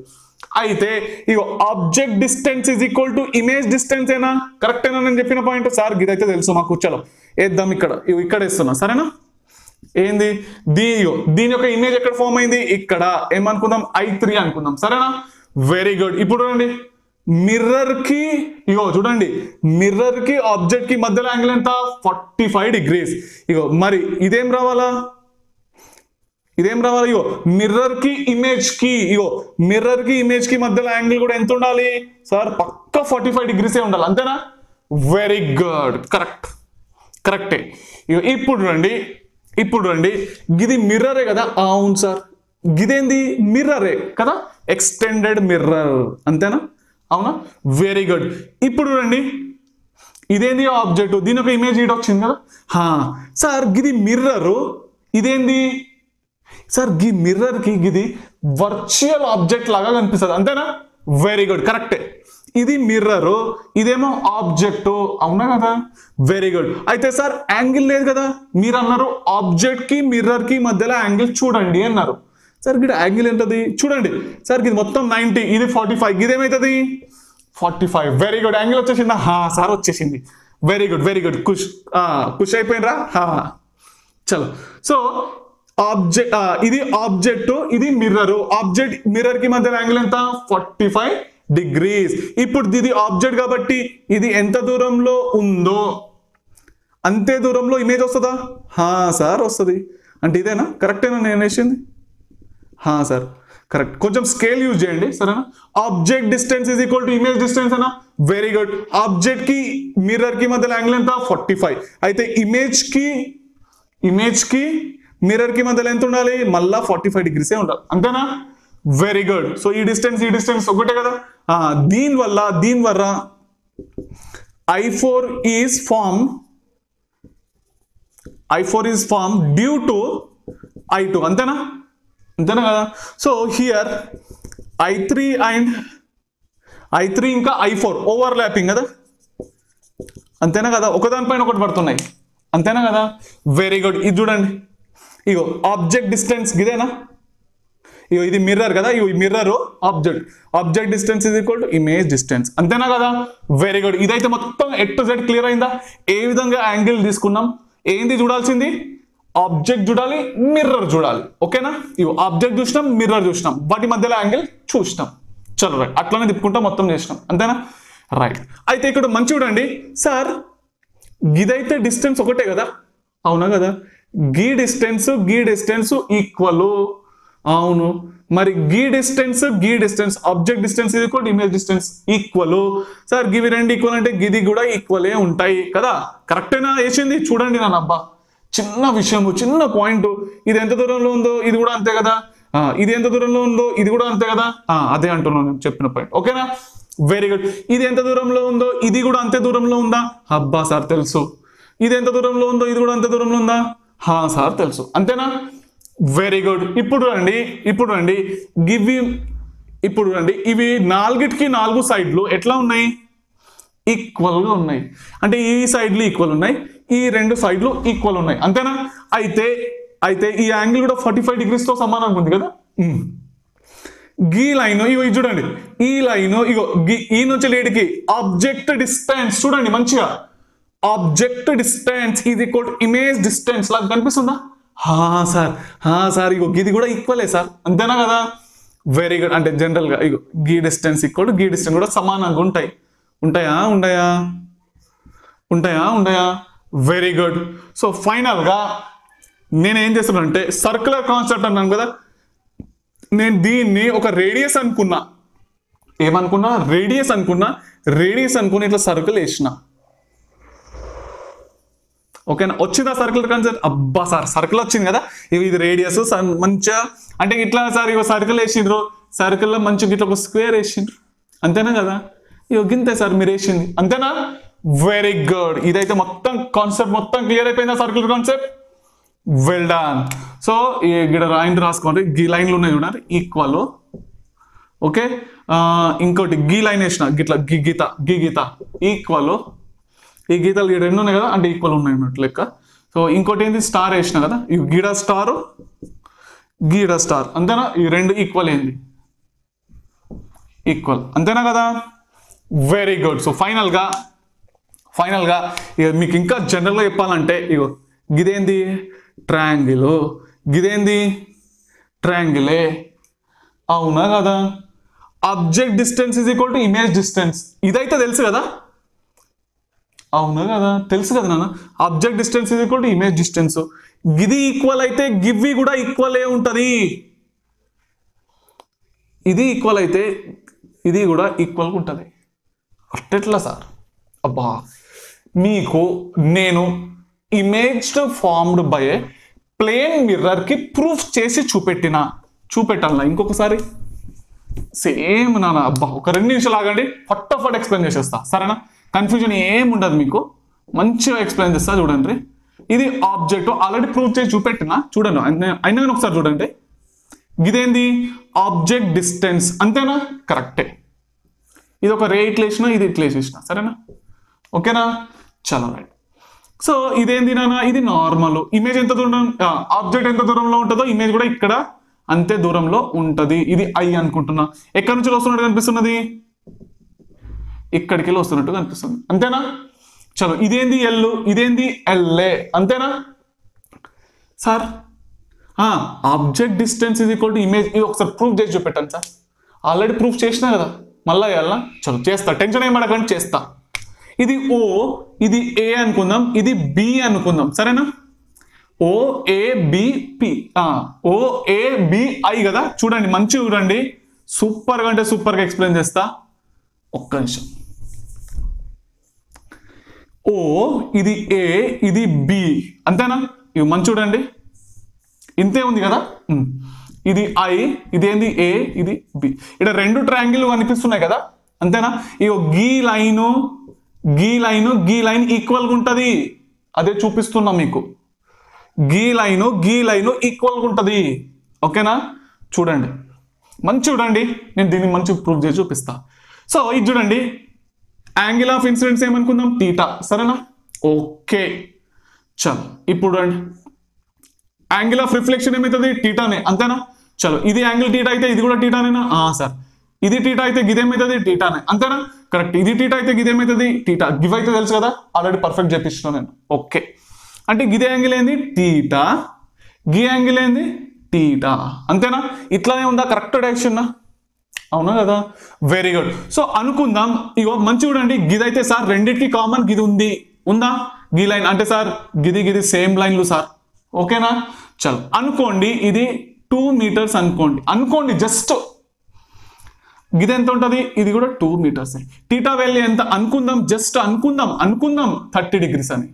S1: అయితే ఇగో object distance is equal to image distance ఏనా కరెక్ట్ ఏనా నేను చెప్పిన పాయింట్ సార్ ఇదైతే తెలుసు మాకు చలో వేద్దాం ఇక్కడ ఇగో ఇక్కడ వేస్తున్నా సరేనా ఏంది దీ ఇగో దీని యొక్క ఇమేజ్ ఎక్కడ ఫామ్ అయింది ఇక్కడ ఏమనుకుందాం ఐ త్రీ అనుకుందాం సరేనా వెరీ గుడ్ ఇప్పుడు చూడండి మిర్రర్ కి ఇగో చూడండి మిర్రర్ కి ఆబ్జెక్ట్ కి మధ్యలో యాంగిల్ ఎంత ఫార్టీ ఫైవ్ డిగ్రీస్ ఇగో మరి ఇదేం రావాలా ఇదేం రావాలి ఇగో మిర్రర్ కి ఇమేజ్ కి ఇగో మిర్రర్ కి ఇమేజ్ కి మధ్యలో యాంగిల్ కూడా ఎంత ఉండాలి సార్ పక్క ఫార్టీ ఫైవ్ డిగ్రీసే ఉండాలి అంతేనా వెరీ గుడ్ కరెక్ట్ కరెక్టే ఇగో ఇప్పుడు రండి ఇప్పుడు రండి గిది మిర్రరే కదా అవును సార్ గిదేంది మిర్రరే కదా ఎక్స్టెండెడ్ మిర్రర్ అంతేనా అవునా వెరీ గుడ్ ఇప్పుడు రండి ఇదేంది ఆబ్జెక్ట్ దీని ఒక ఇమేజ్ ఈడ వచ్చింది కదా హా సార్ గిది మిర్రరు ఇదేంది సార్ గీ మిర్రర్ కి ఇది వర్చువల్ ఆబ్జెక్ట్ లాగా కనిపిస్తుంది అంతేనా వెరీ గుడ్ కరెక్టే ఇది మిర్రర్ ఇదేమో ఆబ్జెక్ట్ అవునా కదా వెరీ గుడ్ అయితే సార్ యాంగిల్ లేదు కదా మీరు అన్నారు ఆబ్జెక్ట్ కి మిర్రర్ కి మధ్యలో యాంగిల్ చూడండి అన్నారు సార్ ఇక్కడ యాంగిల్ ఏంటది చూడండి సార్ ఇది మొత్తం నైంటీ ఇది ఫార్టీ ఫైవ్ ఇదేమవుతుంది forty five very good angle వచ్చేసిందా హా సార్ వచ్చేసింది వెరీ గుడ్ వెరీ గుడ్ కుష్ కుష్ అయిపోయినరా హా చలో సో ఆబ్జెక్ట్ ఇది ఆబ్జెక్ట్ ఇది మిర్రర్ ఆబ్జెక్ట్ మిర్రర్ కి మధ్య యాంగిల్ ఎంత ఫార్టీ ఫైవ్ డిగ్రీస్ ఇప్పుడు ఇది ఆబ్జెక్ట్ కాబట్టి ఇది ఎంత దూరంలో ఉందో అంతే దూరంలో ఇమేజ్ వస్తుందా హా సార్ వస్తుంది అంటే ఇదేనా కరెక్టేనా నేను వేసింది హా సార్ కరెక్ట్ కొంచెం స్కేల్ యూజ్ చేయండి సరేనా object distance is equal to image distance అనా వెరీ గుడ్ ఆబ్జెక్ట్ కి మిర్రర్ కి మధ్య యాంగిల్ ఎంత ఫార్టీ ఫైవ్ అయితే ఇమేజ్ కి ఇమేజ్ కి మిర్రర్ కి మధ్యలో ఎంత ఉండాలి మళ్ళా ఫార్టీ ఫైవ్ డిగ్రీసే ఉండాలి అంతేనా వెరీ గుడ్ సో ఈ డిస్టెన్స్ ఈ డిస్టెన్స్ ఒకటే కదా ఆ, దీని వల్ల దీని వల్ల I four is form I four is form due to I two అంతేనా అంతేనా కదా so here I three and I three ఇంకా ఐ ఫోర్ ఓవర్ ల్యాపింగ్ కదా అంతేనా కదా ఒకదానిపైన ఒకటి పడుతున్నాయి అంతేనా కదా వెరీ గుడ్ ఇది చూడండి ఇగో ఆబ్జెక్ట్ డిస్టెన్స్ ఇదేనా ఇగో ఇది మిర్రర్ కదా ఇగో mirror object object distance is equal to image distance అంతేనా కదా వెరీ గుడ్ ఇదైతే మొత్తం ఎట్ టు జెడ్ క్లియర్ అయిందా ఏ విధంగా యాంగిల్ తీసుకున్నాం ఏంది చూడాల్సింది ఆబ్జెక్ట్ చూడాలి మిర్రర్ చూడాలి ఓకేనా ఇవి ఆబ్జెక్ట్ చూసినాం మిర్రర్ చూసినాం వాటి మధ్యలో యాంగిల్ చూసినాం చలో రైట్ అట్లనే తిప్పుకుంటా మొత్తం చేసినాం అంతేనా రైట్ అయితే ఇక్కడ మంచి చూడండి సార్ ఇదైతే డిస్టెన్స్ ఒకటే కదా అవునా కదా గీ డిస్టెన్స్ గీ డిస్టెన్స్ ఈక్వల్ అవును మరి గీ డిస్టెన్స్ గీ distance object distance equal image distance equal sir గివి రెండు ఈక్వల్ అంటే గిది కూడా ఈక్వలే ఉంటాయి కదా కరెక్టేనా వేసింది చూడండి నా అబ్బా చిన్న విషయము చిన్న పాయింట్ ఇది ఎంత దూరంలో ఉందో ఇది కూడా అంతే కదా ఆ, ఇది ఎంత దూరంలో ఉందో ఇది కూడా అంతే కదా ఆ, అదే అంటున్నాను నేను చెప్పిన పాయింట్ ఓకేనా వెరీ గుడ్ ఇది ఎంత దూరంలో ఉందో ఇది కూడా అంతే దూరంలో ఉందా అబ్బా సార్ తెలుసు ఇది ఎంత దూరంలో ఉందో ఇది కూడా అంతే దూరంలో ఉందా హా సార్ తెలుసు అంతేనా వెరీ గుడ్ ఇప్పుడు రండి ఇప్పుడు రండి గివ్ ఇప్పుడు రండి ఇవి నాలుగిటికి నాలుగు సైడ్లు ఎట్లా ఉన్నాయి ఈక్వల్ గా ఉన్నాయి అంటే ఈ సైడ్లు ఈక్వల్ ఉన్నాయి ఈ రెండు సైడ్లు ఈక్వల్ ఉన్నాయి అంతేనా అయితే అయితే ఈ యాంగిల్ కూడా ఫార్టీ ఫైవ్ డిగ్రీస్ తో సమానంగా ఉంది కదా ఉమ్. గీ లైన్ ఇగో ఇది చూడండి ఈ లైన్ ఇగో గీ ఈ నుంచి లేడికి ఆబ్జెక్ట్ డిస్టెన్స్ చూడండి మంచిగా ఆబ్జెక్ట్ డిస్టెన్స్ ఇది ఈక్వల్ ఇమేజ్ డిస్టెన్స్ లాగా కనిపిస్తుందా హా సార్ హా సార్ ఇగో ఇది కూడా ఈక్వలే సార్ అంతేనా కదా వెరీ గుడ్ అంటే జనరల్ గా ఇగో గీ డిస్టెన్స్ ఈక్వల్ గీ డిస్టెన్స్ కూడా సమానంగా ఉంటాయి ఉంటాయా ఉండయా ఉంటాయా ఉండయా వెరీ గుడ్ సో ఫైనల్ గా నేను ఏం చేస్తున్నానంటే సర్కులర్ కాన్సెప్ట్ అన్నాను కదా నేను దీన్ని ఒక రేడియస్ అనుకున్నా ఏమనుకున్నా రేడియస్ అనుకున్నా రేడియస్ అనుకుని ఇట్లా సర్కిల్ వేసిన ఓకేనా వచ్చిందా సర్కిల్ కాన్సెప్ట్ అబ్బా సార్ సర్కిల్ వచ్చింది కదా ఇవి ఇది రేడియస్ మంచిగా అంటే ఇట్లా సార్ ఇగో సర్కిల్ వేసిండ్రు సర్కిల్లో మంచిగా ఇట్లా ఒక స్క్వేర్ వేసిండ్రు అంతేనా కదా ఇగో గింతే సార్ మీరు వేసింది అంతేనా వెరీ గుడ్ ఇదైతే మొత్తం కాన్సెప్ట్ మొత్తం క్లియర్ అయిపోయిందా circle concept well done so ఇక్కడ రాయింటి రాసుకోండి గీ లైన్లు ఉన్నాయి చూడండి ఈక్వల్ ఓకే ఇంకోటి గీ లైన్ వేసిన గిట్లా గి గీత గి గీత ఈక్వల్ ఈ గీతలు ఈ రెండు ఉన్నాయి కదా అంటే ఈక్వల్ ఉన్నాయి అన్నట్టు లెక్క సో ఇంకోటి ఏంది స్టార్ వేసిన కదా ఈ గీడ స్టార్ గీడ స్టార్ అంతేనా ఈ రెండు ఈక్వల్ ఏంది ఈక్వల్ అంతేనా కదా వెరీ గుడ్ సో ఫైనల్గా ఫైనల్గా ఇక మీకు ఇంకా జనరల్గా చెప్పాలంటే ఇగో గిదేంది ట్రయాంగిల్ గిదేంది ట్రయాంగిలే అవునా కదా object distance is equal to image distance ఇదైతే తెలుసు కదా అవునా కదా తెలుసు కదా నాన్న object distance is equal to image distance గిది ఈక్వల్ అయితే గివ్వి కూడా ఈక్వల్ ఏ ఉంటుంది ఇది ఈక్వల్ అయితే ఇది కూడా ఈక్వల్గా ఉంటుంది అట్టెట్లా సార్ అబ్బా మీకు నేను imaged formed by a plane మిర్రర్కి ప్రూఫ్ చేసి చూపెట్టిన చూపెట్టాలన్నా ఇంకొకసారి సేమ్ నాన్న అబ్బా ఒక రెండు నిమిషాలు ఆగండి ఫటాఫట్ ఎక్స్ప్లెయిన్ చేసేస్తా సరేనా కన్ఫ్యూజన్ ఏం ఉండదు మీకు మంచిగా ఎక్స్ప్లెయిన్ చేస్తా చూడండి ఇది ఆబ్జెక్ట్ ఆల్రెడీ ప్రూవ్ చేసి చూపెట్టిన చూడండి అయినా- అయినా కానీ ఒకసారి చూడండి ఇదేంది ఆబ్జెక్ట్ డిస్టెన్స్ అంతేనా కరెక్టే ఇది ఒక రే ఇట్లా వేసిన ఇది ఇట్లా వేసేసిన సరేనా ఓకేనా చలో రైట్ సో ఇదేంది నాన్న ఇది నార్మల్ ఇమేజ్ ఎంత దూరం ఆబ్జెక్ట్ ఎంత దూరంలో ఉంటుందో ఇమేజ్ కూడా ఇక్కడ అంతే దూరంలో ఉంటది ఇది ఐ అనుకుంటున్నా ఎక్కడి నుంచి వస్తున్నట్టు కనిపిస్తున్నది ఇక్కడికి వెళ్ళి వస్తున్నట్టు కనిపిస్తుంది అంతేనా చలో ఇదేంది ఎల్ ఇదేంది ఎల్ఏ అంతేనా సార్ ఆబ్జెక్ట్ డిస్టెన్స్ ఇది ఈక్వల్ టు ఇమేజ్ ఇది ఒకసారి ప్రూఫ్ చేసి చూపెట్టాను సార్ ఆల్రెడీ ప్రూఫ్ చేసినా కదా మళ్ళా వేయాలా చలో చేస్తా టెన్షన్ ఏం పడకండి చేస్తా ఇది ఓ ఇది ఏ అనుకుందాం ఇది బి అనుకుందాం సరేనా O A B P O A B I కదా చూడండి మంచిగా చూడండి సూపర్గా అంటే సూపర్గా ఎక్స్ప్లెయిన్ చేస్తా ఒక్క నిమిషం ఓ ఇది ఏ ఇది బి అంతేనా ఇవి మంచి చూడండి ఇంతే ఉంది కదా ఉమ్. ఇది ఐ ఇది ఏంది ఏ ఇది బి ఇక్కడ రెండు ట్రయాంగిల్ కనిపిస్తున్నాయి కదా అంతేనా ఇగో గీ లైను గీ లైను గీ లైన్ ఈక్వల్గా ఉంటుంది అదే చూపిస్తున్నా మీకు గీ లైను గీ లైను ఈక్వల్గా ఉంటుంది ఓకేనా చూడండి మంచి చూడండి నేను దీన్ని మంచి ప్రూవ్ చేసి చూపిస్తా సో ఇది చూడండి యాంగిల్ ఆఫ్ ఇన్సిడెన్స్ ఏమనుకుందాం టీటా సరేనా ఓకే చలో ఇప్పుడు చూడండి యాంగిల్ ఆఫ్ రిఫ్లెక్షన్ ఏమవుతుంది టీటానే అంతేనా చలో ఇది యాంగిల్ టీటా అయితే ఇది కూడా టీటానేనా ఆ సార్ ఇది టీటా అయితే గిదేమవుతుంది టీటానే అంతేనా కరెక్ట్ ఇది టీటా అయితే గిదేమవుతుంది టీటా గివ్ అయితే తెలుసు కదా ఆల్రెడీ పర్ఫెక్ట్ చెప్పిస్తున్నా నేను ఓకే అంటే గిదే యాంగిల్ ఏంది టీటా గి యాంగిల్ ఏంది టీటా అంతేనా ఇట్లానే ఉందా కరెక్ట్ డైరెక్షన్ అవునా కదా వెరీ గుడ్ సో అనుకుందాం ఇగో మంచి చూడండి గిదైతే సార్ రెండింటికి కామన్ గిది ఉంది ఉందా గి లైన్ అంటే సార్ గిది గిది సేమ్ లైన్లు సార్ ఓకేనా చలో అనుకోండి ఇది టూ మీటర్స్ అనుకోండి అనుకోండి జస్ట్ గిది ఎంత ఉంటుంది ఇది కూడా టూ మీటర్స్ టీటా వాల్యూ ఎంత అనుకుందాం జస్ట్ అనుకుందాం అనుకుందాం థర్టీ డిగ్రీస్ అని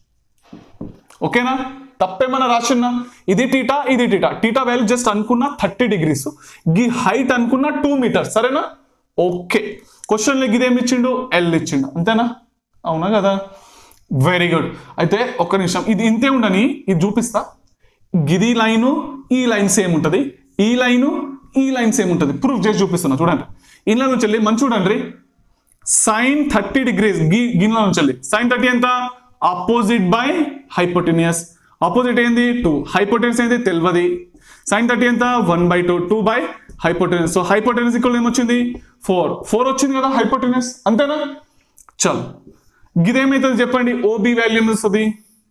S1: ఓకేనా తప్పేమన్నా రాసున్నా ఇది టీటా ఇది టీటా టీటా వాల్యూ జస్ట్ అనుకున్నా థర్టీ డిగ్రీస్ గీ హైట్ అనుకున్నా టూ మీటర్స్ సరేనా ఓకే క్వశ్చన్లో ఇదేమి ఇచ్చిండు ఎల్ ఇచ్చిండు అంతేనా అవునా కదా వెరీ గుడ్ అయితే ఒక్క నిమిషం ఇది ఇంతే ఉండని ఇది చూపిస్తా గిది లైను ఈ లైన్ సేమ్ ఉంటుంది ఈ లైను ఈ లైన్ సేమ్ ఉంటుంది ప్రూఫ్ చేసి చూపిస్తున్నా చూడండి ఇంట్లో నుంచి వెళ్ళి మంచి చూడండి సైన్ థర్టీ డిగ్రీస్ గి గిన్నెల నుంచి వెళ్ళి సైన్ థర్టీ ఎంత ఆపోజిట్ బై హైపోటెనియస్ ఆపోజిట్ ఏంది టూ హైపోటెనియస్ ఏంది తెలియదు సైన్ థర్టీ ఎంత one by two two by hypotenuse so hypotenuse ఇక్కడ ఏమొచ్చింది ఫోర్ ఫోర్ వచ్చింది కదా హైపోటెనియస్ అంతేనా చల్ ఇదేమైతుంది చెప్పండి ఓబి వాల్యూ వస్తుంది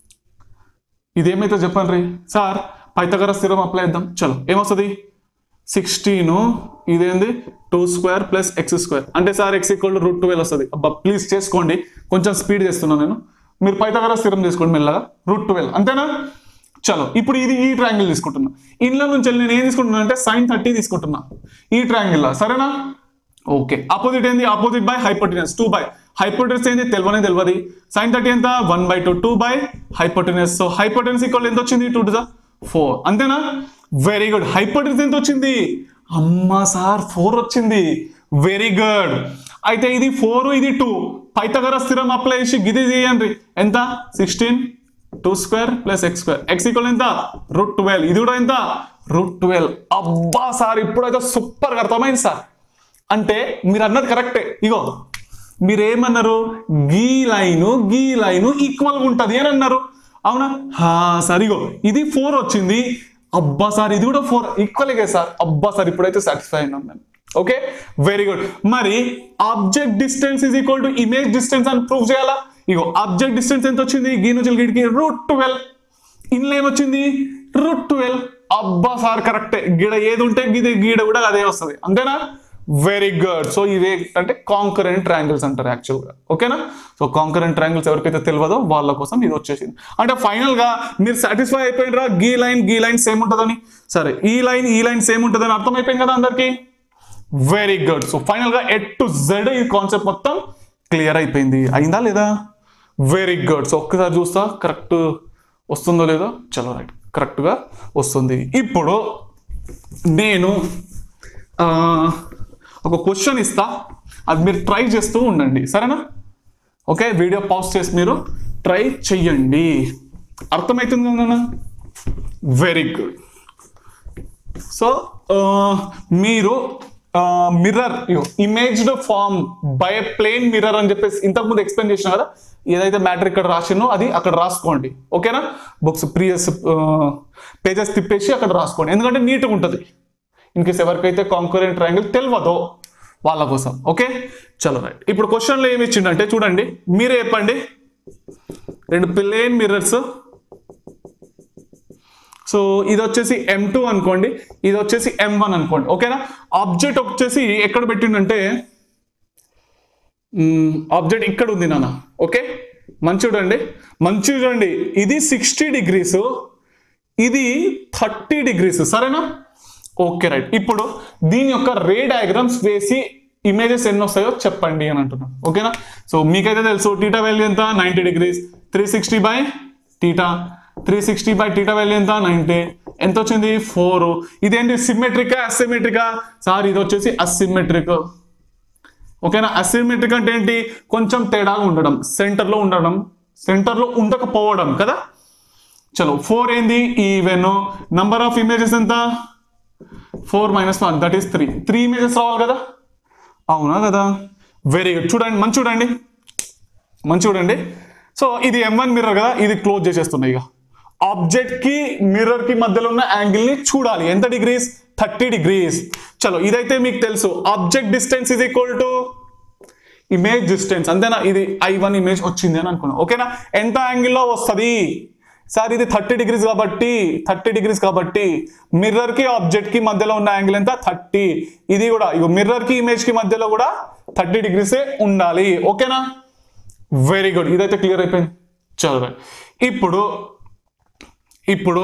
S1: ఇదేమైతే చెప్పండి రీ సార్ పైతగర స్థిరం అప్లై చేద్దాం చలో ఏమొస్తుంది సిక్స్టీన్ ఇదేంది two square plus x square అంటే sir x equal to root twelve వస్తుంది అబ్బా ప్లీజ్ చేసుకోండి కొంచెం స్పీడ్ చేస్తున్నాను నేను మీరు పైతగర స్థిరం తీసుకోండి మెల్లగా రూట్ ట్వెల్వ్ అంతేనా చలో ఇప్పుడు ఇది ఈ ట్రయాంగిల్ తీసుకుంటున్నా ఇంట్లో నుంచి వెళ్ళి నేను ఏం తీసుకుంటున్నా అంటే సైన్ థర్టీ తీసుకుంటున్నా ఈ ట్రయాంగిల్ సరేనా ఓకే ఆపోజిట్ ఏంది opposite by hypotenuse two by hypotenuse ఏంది తెలియనే తెలియదు సైన్ థర్టీ ఎంత one by two two by hypotenuse so hypotenuse equal ఎంత వచ్చింది టూ టు ఫోర్ అంతేనా వెరీ గుడ్ హైపోటెనస్ ఎంత వచ్చింది అమ్మా సార్ ఫోర్ వచ్చింది వెరీ గుడ్ అయితే ఇది ఫోర్ ఇది టూ పైతగర స్థిరం అప్లై చేసి గిది చేయండి ఎంత sixteen two square plus x square x equal ఎంత రూట్ ట్వెల్వ్ ఇది కూడా ఎంత రూట్ ట్వెల్వ్ అబ్బా సార్ ఇప్పుడైతే సూపర్ అర్థమైంది సార్ అంటే మీరు అన్నది కరెక్టే ఇగో మీరేమన్నారు గీ లైను గీ లైను ఈక్వల్గా ఉంటుంది అని అన్నారు అవునా హా సార్ ఇగో ఇది ఫోర్ వచ్చింది అబ్బా సార్ ఇది కూడా ఫోర్ ఈక్వల్గా సార్ అబ్బా సార్ ఇప్పుడైతే సాటిస్ఫై అయినాం నేను ఓకే వెరీ గుడ్ మరి object distance is equal to image distance అని ప్రూవ్ చేయాలా ఇగో ఆబ్జెక్ట్ డిస్టెన్స్ ఎంత వచ్చింది గీ నుంచి గిడికి రూట్ ట్వెల్వ్ ఇన్లో ఏమొచ్చింది రూట్ ట్వెల్వ్ అబ్బా సార్ కరెక్టే గీడ ఏది ఉంటే గీడ గీడ కూడా అదే వస్తుంది అంతేనా వెరీ గుడ్ సో ఇవే అంటే కాంకరెంట్ ట్రయాంగిల్స్ అంటారు యాక్చువల్గా ఓకేనా సో కాంకరెంట్ ట్రయాంగిల్స్ ఎవరికైతే తెలియదో వాళ్ళ కోసం ఇది వచ్చేసింది అంటే ఫైనల్ గా మీరు సాటిస్ఫై అయిపోయినరా గీ లైన్ గీ లైన్ సేమ్ ఉంటుందని సరే ఈ లైన్ ఈ లైన్ సేమ్ ఉంటుందని అర్థమైపోయింది కదా అందరికి వెరీ గుడ్ సో ఫైనల్ గా ఎట్ టు జెడ్ ఈ కాన్సెప్ట్ మొత్తం క్లియర్ అయిపోయింది అయిందా లేదా వెరీ గుడ్ సో ఒక్కసారి చూస్తా కరెక్ట్ వస్తుందో లేదో చలో రైట్ కరెక్ట్గా వస్తుంది ఇప్పుడు నేను ఆ, ఒక క్వశ్చన్ ఇస్తా అది మీరు ట్రై చేస్తూ ఉండండి సరేనా ఓకే వీడియో పాజ్ చేసి మీరు ట్రై చెయ్యండి అర్థమవుతుంది కదా వెరీ గుడ్ సో మీరు mirror imaged form by plane mirror అని చెప్పేసి ఇంతకుముందు ఎక్స్ప్లెయిన్ చేసిన కదా ఏదైతే మ్యాటర్ ఇక్కడ రాసినో అది అక్కడ రాసుకోండి ఓకేనా బుక్స్ ప్రీవియస్ పేజెస్ తిప్పేసి అక్కడ రాసుకోండి ఎందుకంటే నీట్గా ఉంటుంది ఇన్ కేస్ ఎవరికైతే కాంకరెంట్ ట్రయాంగిల్ తెలియదో వాళ్ళ కోసం ఓకే చలో రైట్ ఇప్పుడు క్వశ్చన్లో ఏమి ఇచ్చిండంటే చూడండి మీరే చెప్పండి రెండు ప్లేన్ మిర్రర్స్ సో ఇది వచ్చేసి ఎం టూ అనుకోండి ఇది వచ్చేసి ఎం వన్ అనుకోండి ఓకేనా ఆబ్జెక్ట్ వచ్చేసి ఎక్కడ పెట్టిండంటే ఆబ్జెక్ట్ ఇక్కడ ఉంది నాన్న ఓకే మంచి చూడండి మంచి చూడండి ఇది సిక్స్టీ డిగ్రీస్ ఇది థర్టీ డిగ్రీస్ సరేనా ఓకే రైట్ ఇప్పుడు దీని యొక్క రే డయాగ్రామ్స్ వేసి ఇమేజెస్ ఎన్ని వస్తాయో చెప్పండి అని అంటున్నాను ఓకేనా సో మీకైతే తెలుసు టీటా వాల్యూ ఎంత ninety degrees three sixty by theta three sixty by theta value ఎంత నైంటీ ఎంత వచ్చింది ఫోర్ ఇదేంటి సిమెట్రికా అసిమెట్రికా సార్ ఇది వచ్చేసి అసిమెట్రిక్ ఓకేనా అసిమెట్రిక్ అంటే ఏంటి కొంచెం తేడాగా ఉండడం సెంటర్లో ఉండడం సెంటర్లో ఉండకపోవడం కదా చలో ఫోర్ ఏంది ఈవెన్ నంబర్ ఆఫ్ ఇమేజెస్ ఎంత four minus one that is three three images రావాలి కదా అవునా కదా వెరీ గుడ్ చూడండి మంచి చూడండి మంచి చూడండి సో ఇది ఎం వన్ మిర్రర్ కదా ఇది క్లోజ్ చేసేస్తున్నాయి ఇక ఆబ్జెక్ట్ కి మిర్రర్ కి మధ్యలో ఉన్న యాంగిల్ ని చూడాలి ఎంత డిగ్రీస్ థర్టీ డిగ్రీస్ చలో ఇదైతే మీకు తెలుసు object distance is equal to image distance అంతేనా ఇది ఐ వన్ ఇమేజ్ వచ్చింది అని అనుకున్నాం ఓకేనా ఎంత యాంగిల్లో వస్తుంది సార్ ఇది థర్టీ డిగ్రీస్ కాబట్టి థర్టీ డిగ్రీస్ కాబట్టి మిర్రర్ కి ఆబ్జెక్ట్ కి మధ్యలో ఉన్న యాంగిల్ ఎంత థర్టీ ఇది కూడా ఇగో మిర్రర్ కి ఇమేజ్ కి మధ్యలో కూడా థర్టీ డిగ్రీసే ఉండాలి ఓకేనా వెరీ గుడ్ ఇదైతే క్లియర్ అయిపోయింది చలో right. ఇప్పుడు ఇప్పుడు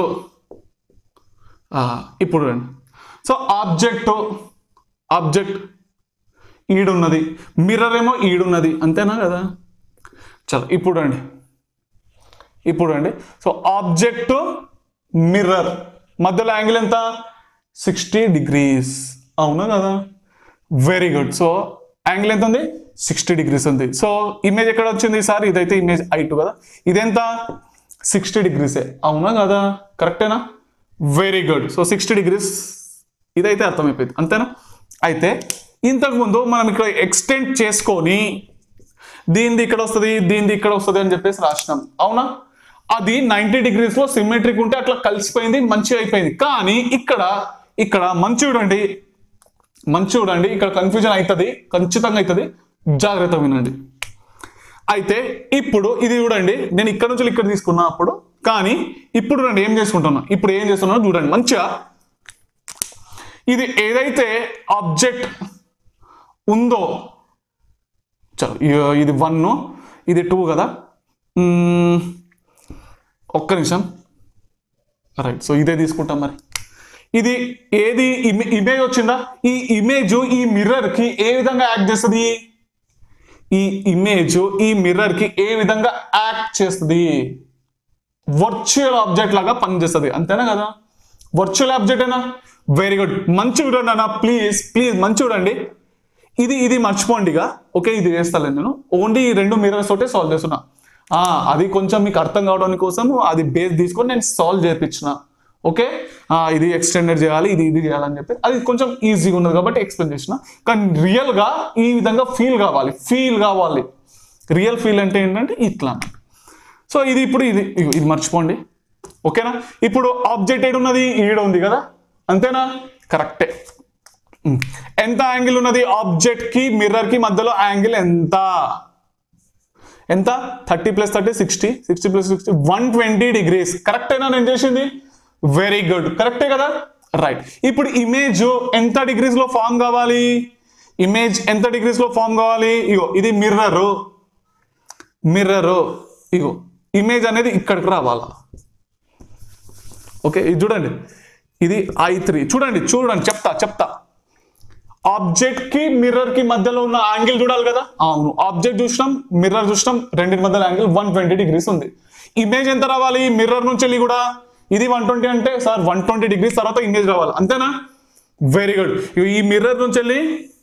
S1: ఆ, ఇప్పుడు రండి సో ఆబ్జెక్ట్ ఆబ్జెక్ట్ ఈడున్నది మిర్రర్ ఏమో ఈడున్నది అంతేనా కదా చలో ఇప్పుడు అండి ఇప్పుడు అండి సో ఆబ్జెక్ట్ మిర్రర్ మధ్యలో యాంగిల్ ఎంత సిక్స్టీ డిగ్రీస్ అవునా కదా వెరీ గుడ్ సో యాంగిల్ ఎంత ఉంది సిక్స్టీ డిగ్రీస్ ఉంది సో ఇమేజ్ ఎక్కడ వచ్చింది సార్ ఇదైతే ఇమేజ్ ఐ టూ కదా ఇదెంత సిక్స్టీ డిగ్రీసే అవునా కదా కరెక్టేనా very good so sixty degrees ఇదైతే అర్థమైపోయింది అంతేనా అయితే ఇంతకుముందు మనం ఇక్కడ ఎక్స్టెండ్ చేసుకొని దీనిది ఇక్కడ వస్తుంది దీనిది ఇక్కడ వస్తుంది అని చెప్పేసి రాసినాం అవునా అది నైంటీ డిగ్రీస్ లో సిమెట్రిక్ ఉంటే అట్లా కలిసిపోయింది మంచిగా అయిపోయింది కానీ ఇక్కడ ఇక్కడ మంచి చూడండి మంచి చూడండి ఇక్కడ కన్ఫ్యూజన్ అవుతుంది ఖచ్చితంగా అవుతుంది జాగ్రత్త వినండి అయితే ఇప్పుడు ఇది చూడండి నేను ఇక్కడ నుంచి ఇక్కడ తీసుకున్నా అప్పుడు కానీ ఇప్పుడు రండి ఏం చేసుకుంటున్నా ఇప్పుడు ఏం చేస్తున్నానో చూడండి మంచిగా ఇది ఏదైతే ఆబ్జెక్ట్ ఉందో చలో ఇ- ఇది వన్ ఇది టూ కదా మ్మ్. ఒక్క నిమిషం రైట్ సో ఇదే తీసుకుంటాం మరి ఇది ఏది ఇమే- ఇమేజ్ వచ్చిందా ఈ ఇమేజ్ ఈ మిర్రర్ కి ఏ విధంగా యాక్ట్ చేస్తుంది ఈ ఇమేజ్ ఈ మిర్రర్ కి ఏ విధంగా యాక్ట్ చేస్తుంది వర్చువల్ ఆబ్జెక్ట్ లాగా పనిచేస్తుంది అంతేనా కదా వర్చువల్ ఆబ్జెక్ట్ ఏనా వెరీ గుడ్ మంచి చూడండి అన్న ప్లీజ్ ప్లీజ్ మంచి చూడండి ఇది ఇది మర్చిపోండి ఇక ఓకే ఇది వేస్తాను నేను ఓన్లీ ఈ రెండు మిర్రర్స్ తోటే సాల్వ్ చేస్తున్నా ఆ, అది కొంచెం మీకు అర్థం కావడానికి కోసం అది బేస్ తీసుకొని నేను సాల్వ్ చేయించిన ఓకే ఆ, ఇది ఎక్స్టెండెడ్ చేయాలి ఇది ఇది చేయాలని చెప్పి అది కొంచెం ఈజీగా ఉన్నది కాబట్టి ఎక్స్ప్లెయిన్ చేసిన కానీ రియల్గా ఈ విధంగా ఫీల్ కావాలి ఫీల్ కావాలి రియల్ ఫీల్ అంటే ఏంటంటే ఇట్లా అన్నమాట. సో ఇది ఇప్పుడు ఇది ఇగో ఇది మర్చిపోండి ఓకేనా ఇప్పుడు ఆబ్జెక్ట్ ఏడు ఉన్నది ఈడ ఉంది కదా అంతేనా కరెక్టే ఉమ్. ఎంత యాంగిల్ ఉన్నది ఆబ్జెక్ట్ కి మిర్రర్ కి మధ్యలో యాంగిల్ ఎంత ఎంత thirty plus thirty sixty sixty plus sixty one twenty degrees కరెక్టేనా నేను చేసింది వెరీ గుడ్ కరెక్టే కదా రైట్ ఇప్పుడు ఇమేజ్ ఎంత డిగ్రీస్ లో ఫామ్ కావాలి ఇమేజ్ ఎంత డిగ్రీస్ లో ఫామ్ కావాలి ఇగో ఇది మిర్రర్ మిర్రర్ ఇగో ఇమేజ్ అనేది ఇక్కడికి రావాలా ఓకే ఇది చూడండి ఇది ఐ త్రీ చూడండి చూడండి చెప్తా చెప్తా ఆబ్జెక్ట్ కి మిర్రర్ కి మధ్యలో ఉన్న యాంగిల్ చూడాలి కదా అవును ఆబ్జెక్ట్ చూసినాం మిర్రర్ చూసినాం రెండింటి మధ్యలో యాంగిల్ వన్ ట్వంటీ డిగ్రీస్ ఉంది ఇమేజ్ ఎంత రావాలి మిర్రర్ నుంచి వెళ్ళి కూడా ఇది వన్ ట్వంటీ అంటే సార్ వన్ ట్వంటీ డిగ్రీస్ తర్వాత ఇమేజ్ రావాలి అంతేనా వెరీ గుడ్ ఈ మిర్రర్ నుంచి వెళ్ళి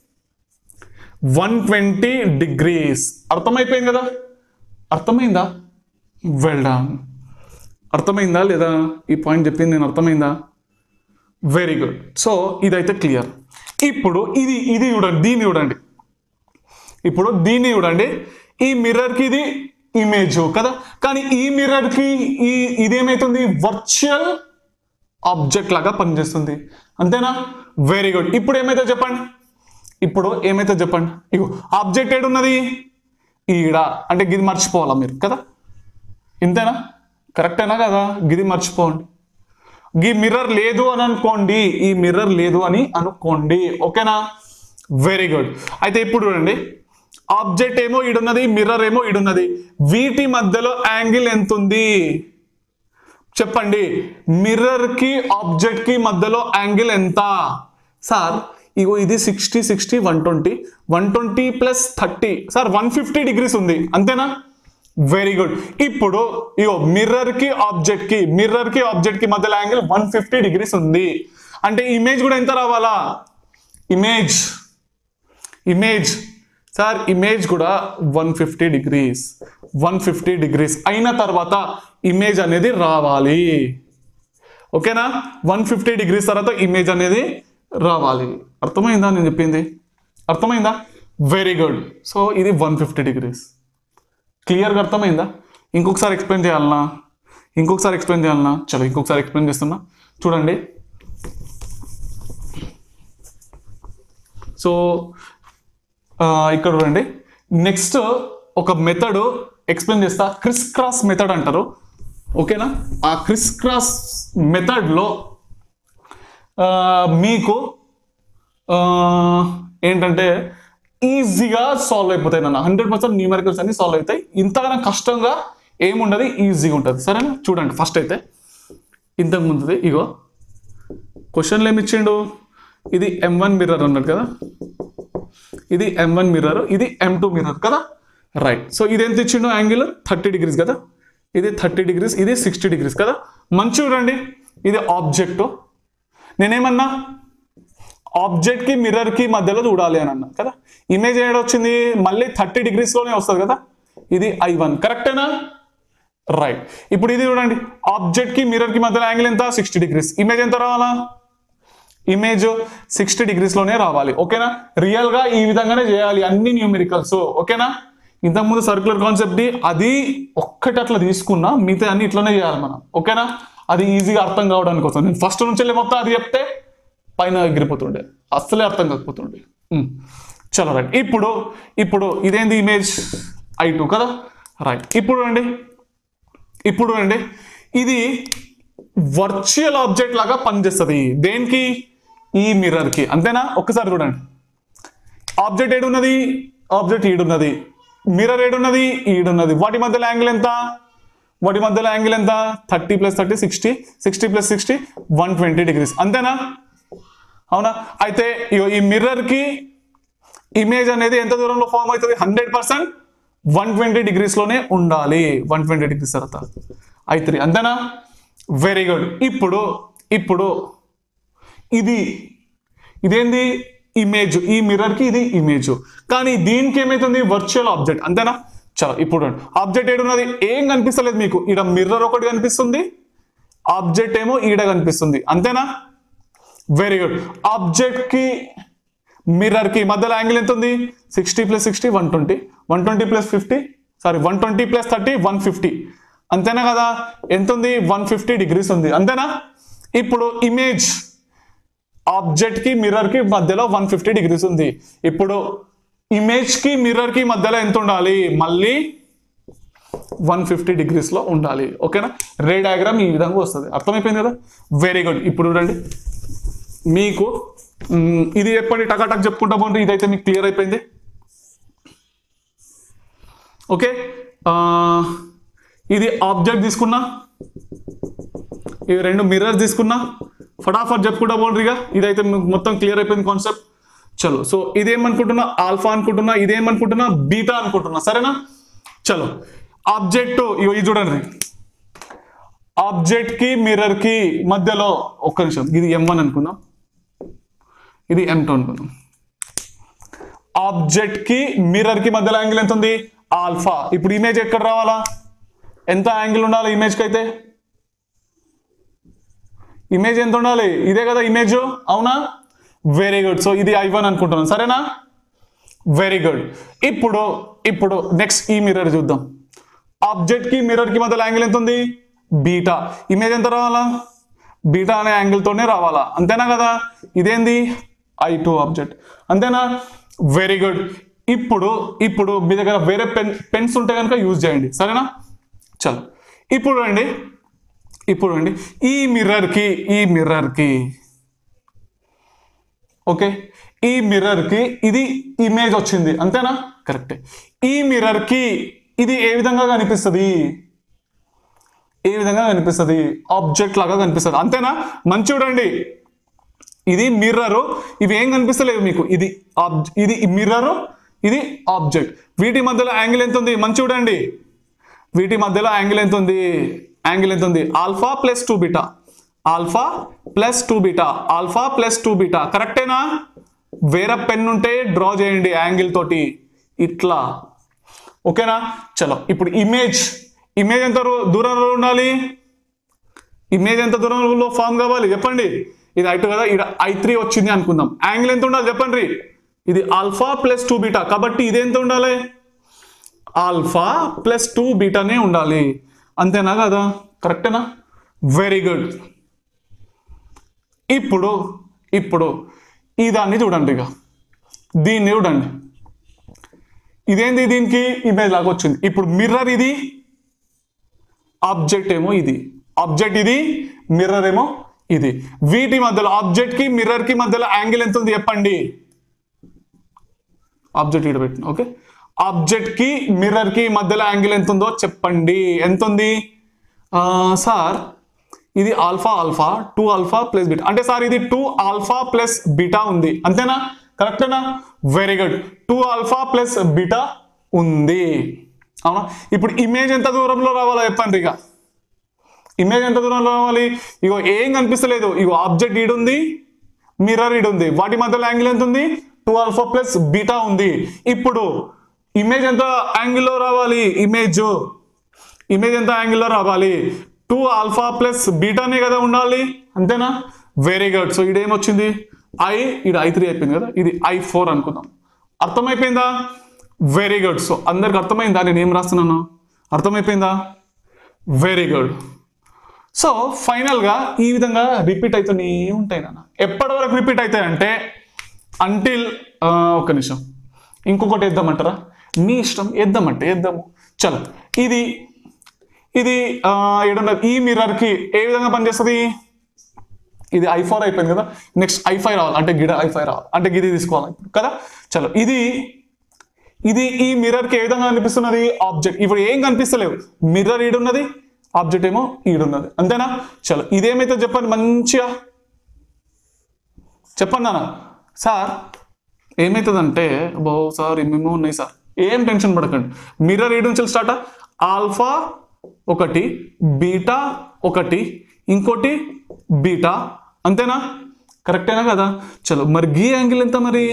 S1: వన్ ట్వంటీ డిగ్రీస్ అర్థమైపోయింది కదా అర్థమైందా వెల్ డన్ అర్థమైందా లేదా ఈ పాయింట్ చెప్పింది నేను అర్థమైందా వెరీ గుడ్ సో ఇదైతే క్లియర్ ఇప్పుడు ఇది ఇది చూడండి దీన్ని చూడండి ఇప్పుడు దీన్ని చూడండి ఈ మిర్రర్కి ఇది ఇమేజ్ కదా కానీ ఈ మిర్రర్కి ఈ ఇదేమైతుంది వర్చువల్ ఆబ్జెక్ట్ లాగా పనిచేస్తుంది అంతేనా వెరీ గుడ్ ఇప్పుడు ఏమైతే చెప్పండి ఇప్పుడు ఏమైతే చెప్పండి ఇగో ఆబ్జెక్ట్ ఏడున్నది ఈడ అంటే గిది మర్చిపోవాలా మీరు కదా ఇంతేనా కరెక్టేనా కదా గిది మర్చిపోండి ఈ మిర్రర్ లేదు అని అనుకోండి ఈ మిర్రర్ లేదు అని అనుకోండి ఓకేనా వెరీ గుడ్ అయితే ఇప్పుడు చూడండి ఆబ్జెక్ట్ ఏమో ఈడున్నది మిర్రర్ ఏమో ఈడున్నది వీటి మధ్యలో యాంగిల్ ఎంత ఉంది చెప్పండి మిర్రర్ కి ఆబ్జెక్ట్ కి మధ్యలో యాంగిల్ ఎంత సార్ ఇగో ఇది sixty sixty one twenty one twenty plus thirty sir one fifty degrees ఉంది అంతేనా వెరీ గుడ్ ఇప్పుడు ఇగో మిర్రర్ కి ఆబ్జెక్ట్ కి మిర్రర్ కి ఆబ్జెక్ట్ కి మధ్యలో యాంగిల్ వన్ ఫిఫ్టీ డిగ్రీస్ ఉంది అంటే ఇమేజ్ కూడా ఎంత రావాలా ఇమేజ్ ఇమేజ్ సార్ ఇమేజ్ కూడా one fifty degrees one fifty degrees అయిన తర్వాత ఇమేజ్ అనేది రావాలి ఓకేనా వన్ ఫిఫ్టీ డిగ్రీస్ తర్వాత ఇమేజ్ అనేది రావాలి అర్థమైందా నేను చెప్పింది అర్థమైందా వెరీ గుడ్ సో ఇది వన్ ఫిఫ్టీ డిగ్రీస్ క్లియర్గా అర్థమైందా ఇంకొకసారి ఎక్స్ప్లెయిన్ చేయాలనా ఇంకొకసారి ఎక్స్ప్లెయిన్ చేయాలనా చలో ఇంకొకసారి ఎక్స్ప్లెయిన్ చేస్తున్నా చూడండి సో ఆ, ఇక్కడ చూడండి నెక్స్ట్ ఒక మెథడ్ ఎక్స్ప్లెయిన్ చేస్తా క్రిస్ క్రాస్ మెథడ్ అంటారు ఓకేనా ఆ క్రిస్ క్రాస్ మెథడ్లో మీకు ఆ, ఏంటంటే ఈజీగా సాల్వ్ అయిపోతాయి నాన్న హండ్రెడ్ పర్సెంట్ న్యూమెరికల్స్ అన్ని సాల్వ్ అవుతాయి ఇంతగానో కష్టంగా ఏముండదు ఈజీగా ఉంటుంది సరేనా చూడండి ఫస్ట్ అయితే ఇంతకు ముందుది ఇగో క్వశ్చన్లు ఏమి ఇచ్చిండు ఇది ఎం వన్ మిర్రర్ అన్నాడు కదా ఇది ఎం వన్ మిర్రర్ ఇది ఎం టూ మిర్రర్ కదా రైట్ సో ఇది ఎంత ఇచ్చిండు యాంగిల్ థర్టీ డిగ్రీస్ కదా ఇది థర్టీ డిగ్రీస్ ఇది సిక్స్టీ డిగ్రీస్ కదా మంచి చూడండి ఇది ఆబ్జెక్ట్ నేనేమన్నా ఆబ్జెక్ట్ కి మిర్రర్ కి మధ్యలో చూడాలి అని అన్నా కదా ఇమేజ్ ఏడ వచ్చింది మళ్ళీ థర్టీ డిగ్రీస్ లోనే వస్తుంది కదా ఇది ఐ వన్ కరెక్టేనా రైట్ ఇప్పుడు ఇది చూడండి ఆబ్జెక్ట్ కి మిర్రర్ కి మధ్యలో యాంగిల్ ఎంత సిక్స్టీ డిగ్రీస్ ఇమేజ్ ఎంత రావాలా ఇమేజ్ సిక్స్టీ డిగ్రీస్ లోనే రావాలి ఓకేనా రియల్ గా ఈ విధంగానే చేయాలి అన్ని న్యూమెరికల్స్ ఓకేనా ఇంతకుముందు సర్క్యులర్ కాన్సెప్ట్ ది అది ఒక్కటి అట్లా తీసుకున్నా మిగతా అన్ని ఇట్లనే చేయాలి మనం ఓకేనా అది ఈజీగా అర్థం కావడానికి కోసం నేను ఫస్ట్ నుంచి వెళ్ళి మొత్తం అది చెప్తే పైన ఎగిరిపోతుండే అస్సలే అర్థం కాకపోతుండే ఉమ్. చలో రైట్ ఇప్పుడు ఇప్పుడు ఇదేంది ఇమేజ్ ఐ టూ కదా రైట్ ఇప్పుడు అండి ఇప్పుడు అండి ఇది వర్చువల్ ఆబ్జెక్ట్ లాగా పనిచేస్తుంది దేనికి ఈ మిర్రర్ కి అంతేనా ఒక్కసారి చూడండి ఆబ్జెక్ట్ ఏడున్నది ఆబ్జెక్ట్ ఈడున్నది మిర్రర్ ఏడున్నది ఈడున్నది వాటి మధ్యలో యాంగిల్ ఎంత వాటి మధ్యలో యాంగిల్ ఎంత thirty plus thirty sixty sixty plus sixty one twenty degrees అంతేనా అవునా అయితే ఇగో ఈ మిర్రర్ కి ఇమేజ్ అనేది ఎంత దూరంలో ఫామ్ అవుతుంది hundred percent one twenty degrees లోనే ఉండాలి వన్ ట్వంటీ డిగ్రీస్ తర్వాత ఐ త్రీ అంతేనా వెరీ గుడ్ ఇప్పుడు ఇప్పుడు ఇది ఇదేంది ఇమేజ్ ఈ మిర్రర్ కి ఇది ఇమేజ్ కానీ దీనికి ఏమైతుంది వర్చువల్ ఆబ్జెక్ట్ అంతేనా చలో ఇప్పుడు ఆబ్జెక్ట్ ఏడున్నది ఏం కనిపిస్తలేదు మీకు ఈడ మిర్రర్ ఒకటి కనిపిస్తుంది ఆబ్జెక్ట్ ఏమో ఈడ కనిపిస్తుంది అంతేనా వెరీ గుడ్ ఆబ్జెక్ట్ కి మిర్రర్ కి మధ్యలో యాంగిల్ ఎంత ఉంది sixty plus sixty one twenty one twenty plus fifty sorry one twenty plus thirty one fifty అంతేనా కదా ఎంత ఉంది వన్ ఫిఫ్టీ డిగ్రీస్ ఉంది అంతేనా ఇప్పుడు ఇమేజ్ ఆబ్జెక్ట్ కి మిర్రర్ కి మధ్యలో వన్ ఫిఫ్టీ డిగ్రీస్ ఉంది ఇప్పుడు ఇమేజ్ కి మిర్రర్ కి మధ్యలో ఎంత ఉండాలి మళ్ళీ వన్ ఫిఫ్టీ డిగ్రీస్ లో ఉండాలి ఓకేనా రే డయాగ్రామ్ ఈ విధంగా వస్తుంది అర్థమైపోయింది కదా వెరీ గుడ్ ఇప్పుడు చూడండి మీకు మ్, ఇది చెప్పండి టకాటక్ చెప్పుకుంటా పోండి ఇదైతే మీకు క్లియర్ అయిపోయింది ఓకే ఆ, ఇది ఆబ్జెక్ట్ తీసుకున్నా ఇవి రెండు మిర్రర్ తీసుకున్నా ఫటాఫట్ చెప్పుకుంటా పోండి ఇక ఇదైతే మీకు మొత్తం క్లియర్ అయిపోయింది కాన్సెప్ట్ చలో సో ఇదేమనుకుంటున్నా ఆల్ఫా అనుకుంటున్నా ఇదేమనుకుంటున్నా బీటా అనుకుంటున్నా సరేనా చలో ఆబ్జెక్ట్ ఇగో ఇది చూడండి ఆబ్జెక్ట్ కి మిర్రర్ కి మధ్యలో ఒక్క నిమిషం ఇది ఎం వన్ అనుకుందాం ఇది ఎం టూ అనుకుందాం ఆబ్జెక్ట్ కి మిర్రర్ కి మధ్యలో యాంగిల్ ఎంత ఉంది ఆల్ఫా ఇప్పుడు ఇమేజ్ ఎక్కడ రావాలా ఎంత యాంగిల్ ఉండాలి ఇమేజ్ కి అయితే ఇమేజ్ ఎంత ఉండాలి ఇదే కదా ఇమేజ్ అవునా వెరీ గుడ్ సో ఇది ఐ వన్ అనుకుంటున్నాను సరేనా వెరీ గుడ్ ఇప్పుడు ఇప్పుడు నెక్స్ట్ ఈ మిర్రర్ చూద్దాం ఆబ్జెక్ట్ కి మిర్రర్ కి మధ్యలో యాంగిల్ ఎంత ఉంది బీటా ఇమేజ్ ఎంత రావాలా బీటా అనే యాంగిల్ తోనే రావాలా అంతేనా కదా ఇదేంది ఐ టూ ఆబ్జెక్ట్ అంతేనా వెరీ గుడ్ ఇప్పుడు ఇప్పుడు మీ దగ్గర వేరే పెన్ పెన్స్ ఉంటే కనుక యూజ్ చేయండి సరేనా చలో ఇప్పుడు రండి ఇప్పుడు రండి ఈ మిర్రర్ కి ఈ మిర్రర్ కి ఓకే ఈ మిర్రర్ కి ఇది ఇమేజ్ వచ్చింది అంతేనా కరెక్ట్ ఈ మిర్రర్ కి ఇది ఏ విధంగా కనిపిస్తుంది ఏ విధంగా కనిపిస్తుంది ఆబ్జెక్ట్ లాగా కనిపిస్తుంది అంతేనా మంచి చూడండి ఇది మిర్రర్ ఇవి ఏం కనిపిస్తలేవు మీకు ఇది ఆబ్జ ఇది మిర్రర్ ఇది ఆబ్జెక్ట్ వీటి మధ్యలో యాంగిల్ ఎంత ఉంది మంచి చూడండి వీటి మధ్యలో యాంగిల్ ఎంత ఉంది యాంగిల్ ఎంత ఉంది alpha plus two beta alpha plus two beta alpha plus two beta కరెక్టేనా వేరే పెన్ ఉంటే డ్రా చేయండి యాంగిల్ తోటి ఇట్లా ఓకేనా చలో ఇప్పుడు ఇమేజ్ ఇమేజ్ ఎంత రో- దూరంలో ఉండాలి ఇమేజ్ ఎంత దూరంలో ఫామ్ కావాలి చెప్పండి ఇది ఐ టూ కదా ఇక్కడ ఐ త్రీ వచ్చింది అనుకుందాం యాంగిల్ ఎంత ఉండాలి చెప్పండి ఇది ఆల్ఫా ప్లస్ టూ బీటా కాబట్టి ఇది ఎంత ఉండాలి ఆల్ఫా ప్లస్ టూ బీటానే ఉండాలి అంతేనా కదా కరెక్టేనా వెరీ గుడ్ ఇప్పుడు ఇప్పుడు ఈ దాన్ని చూడండి ఇక దీన్ని చూడండి ఇదేంది దీనికి ఇమేజ్ లాగా వచ్చింది ఇప్పుడు మిర్రర్ ఇది ఆబ్జెక్ట్ ఏమో ఇది ఆబ్జెక్ట్ ఇది మిర్రర్ ఏమో ఇది వీటి మధ్యలో ఆబ్జెక్ట్ కి మిర్రర్ కి మధ్యలో యాంగిల్ ఎంత ఉంది చెప్పండి ఆబ్జెక్ట్ ఇక్కడ పెట్టిన ఓకే ఆబ్జెక్ట్ కి మిర్రర్ కి మధ్యలో యాంగిల్ ఎంత ఉందో చెప్పండి ఎంత ఉంది ఆ, సార్ ఇది alpha alpha two alpha plus beta అంటే సార్ ఇది టూ ఆల్ఫా ప్లస్ బీటా ఉంది అంతేనా కరెక్టేనా very good two alpha plus beta ఉంది అవునా ఇప్పుడు ఇమేజ్ ఎంత దూరంలో రావాలో చెప్పండి ఇక ఇమేజ్ ఎంత దూరంలో రావాలి ఇగో ఏం కనిపిస్తలేదు ఇగో ఆబ్జెక్ట్ ఈడుంది మిర్రర్ ఈడుంది వాటి మధ్యలో యాంగిల్ ఎంత ఉంది టూ ఆల్ఫా ప్లస్ బీటా ఉంది ఇప్పుడు ఇమేజ్ ఎంత యాంగిల్లో రావాలి ఇమేజ్ ఇమేజ్ ఎంత యాంగిల్లో రావాలి టూ ఆల్ఫా ప్లస్ బీటానే కదా ఉండాలి అంతేనా వెరీ గుడ్ సో ఇదేమొచ్చింది ఐ ఇది ఐ త్రీ అయిపోయింది కదా ఇది ఐ ఫోర్ అనుకుందాం అర్థమైపోయిందా వెరీ గుడ్ సో అందరికి అర్థమైందా నేను ఏం రాస్తున్నాను అర్థమైపోయిందా వెరీ గుడ్ సో ఫైనల్గా ఈ విధంగా రిపీట్ అవుతూనే ఉంటాయి నాన్న ఎప్పటి వరకు రిపీట్ అవుతాయి అంటే అంటిల్ ఒక నిమిషం ఇంకొకటి వేద్దామంటారా మీ ఇష్టం వేద్దామంటే వేద్దాము చలో ఇది ఇది ఆ, ఏడున్నది ఈ మిర్రర్కి ఏ విధంగా పనిచేస్తుంది ఇది ఐ ఫోర్ అయిపోయింది కదా నెక్స్ట్ ఐ ఫైవ్ రావాలి అంటే గిడ ఐ ఫైవ్ రావాలి అంటే గిది తీసుకోవాలి ఇప్పుడు కదా చలో ఇది ఇది ఈ మిర్రర్ కి ఏ విధంగా కనిపిస్తున్నది ఆబ్జెక్ట్ ఇప్పుడు ఏం కనిపిస్తలేవు మిర్రర్ ఈడున్నది ఆబ్జెక్ట్ ఏమో ఈడున్నది అంతేనా చలో ఇదేమైతే చెప్పండి మంచిగా చెప్పండి నాన్న సార్ ఏమవుతుందంటే బో సార్ ఏమేమో ఉన్నాయి సార్ ఏం టెన్షన్ పడకండి మిర్రర్ ఏడు నుంచి స్టార్ట్ ఆల్ఫా ఒకటి బీటా ఒకటి ఇంకోటి బీటా అంతేనా కరెక్టేనా కదా చలో మరి గీ యాంగిల్ ఎంత మరి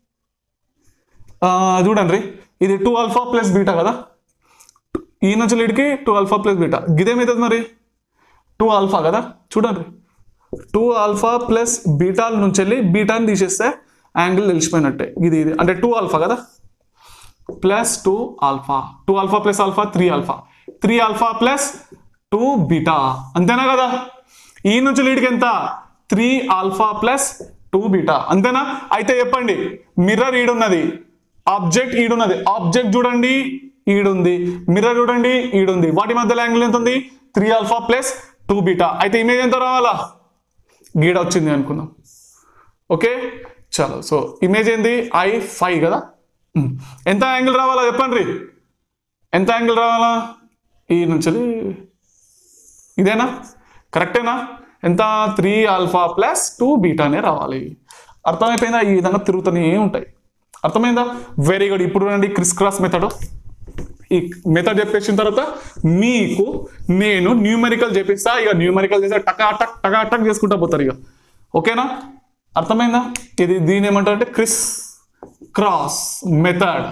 S1: ఆ, చూడండి ఇది టూ ఆల్ఫా ప్లస్ బీటా కదా ఈ నుంచి లీడ్కి టూ ఆల్ఫా ప్లస్ బీటా గిదేమవుతుంది మరి టూ ఆల్ఫా కదా చూడండి టూ ఆల్ఫా ప్లస్ బీటా నుంచి వెళ్ళి బీటాని తీసేస్తే యాంగిల్ తెలిసిపోయినట్టే ఇది ఇది అంటే టూ ఆల్ఫా కదా plus two alpha two alpha plus alpha three alpha three alpha plus two beta అంతేనా కదా ఈ నుంచి లీడ్కి ఎంత three alpha plus two beta అంతేనా అయితే చెప్పండి మిర్రర్ ఈడున్నది ఆబ్జెక్ట్ ఈడున్నది ఆబ్జెక్ట్ చూడండి ఈడుంది మిర్రర్ చూడండి ఈడుంది వాటి మధ్యలో యాంగిల్ ఎంత ఉంది three alpha plus two beta అయితే ఇమేజ్ ఎంత రావాలా గీడ వచ్చింది అనుకుందాం ఓకే చలో సో ఇమేజ్ ఏంది ఐ ఫైవ్ కదా ఉమ్. ఎంత యాంగిల్ రావాలా చెప్పండి ఎంత యాంగిల్ రావాలా ఈ నుంచి ఇదేనా కరెక్టేనా ఎంత త్రీ ఆల్ఫా ప్లస్ టూ బీటానే రావాలి అర్థమైపోయిందా ఈ విధంగా తిరుగుతూనే ఉంటాయి అర్థమైందా వెరీ గుడ్ ఇప్పుడు రండి క్రిస్ క్రాస్ మెథడ్ ఈ మెథడ్ చెప్పేసిన తర్వాత మీకు నేను న్యూమెరికల్ చెప్పిస్తా ఇక న్యూమెరికల్ చేస్తే టకా టక్ టకా టక్ చేసుకుంటా పోతారు ఇక ఓకేనా అర్థమైందా ఇది దీని ఏమంటారు అంటే క్రిస్ క్రాస్ మెథడ్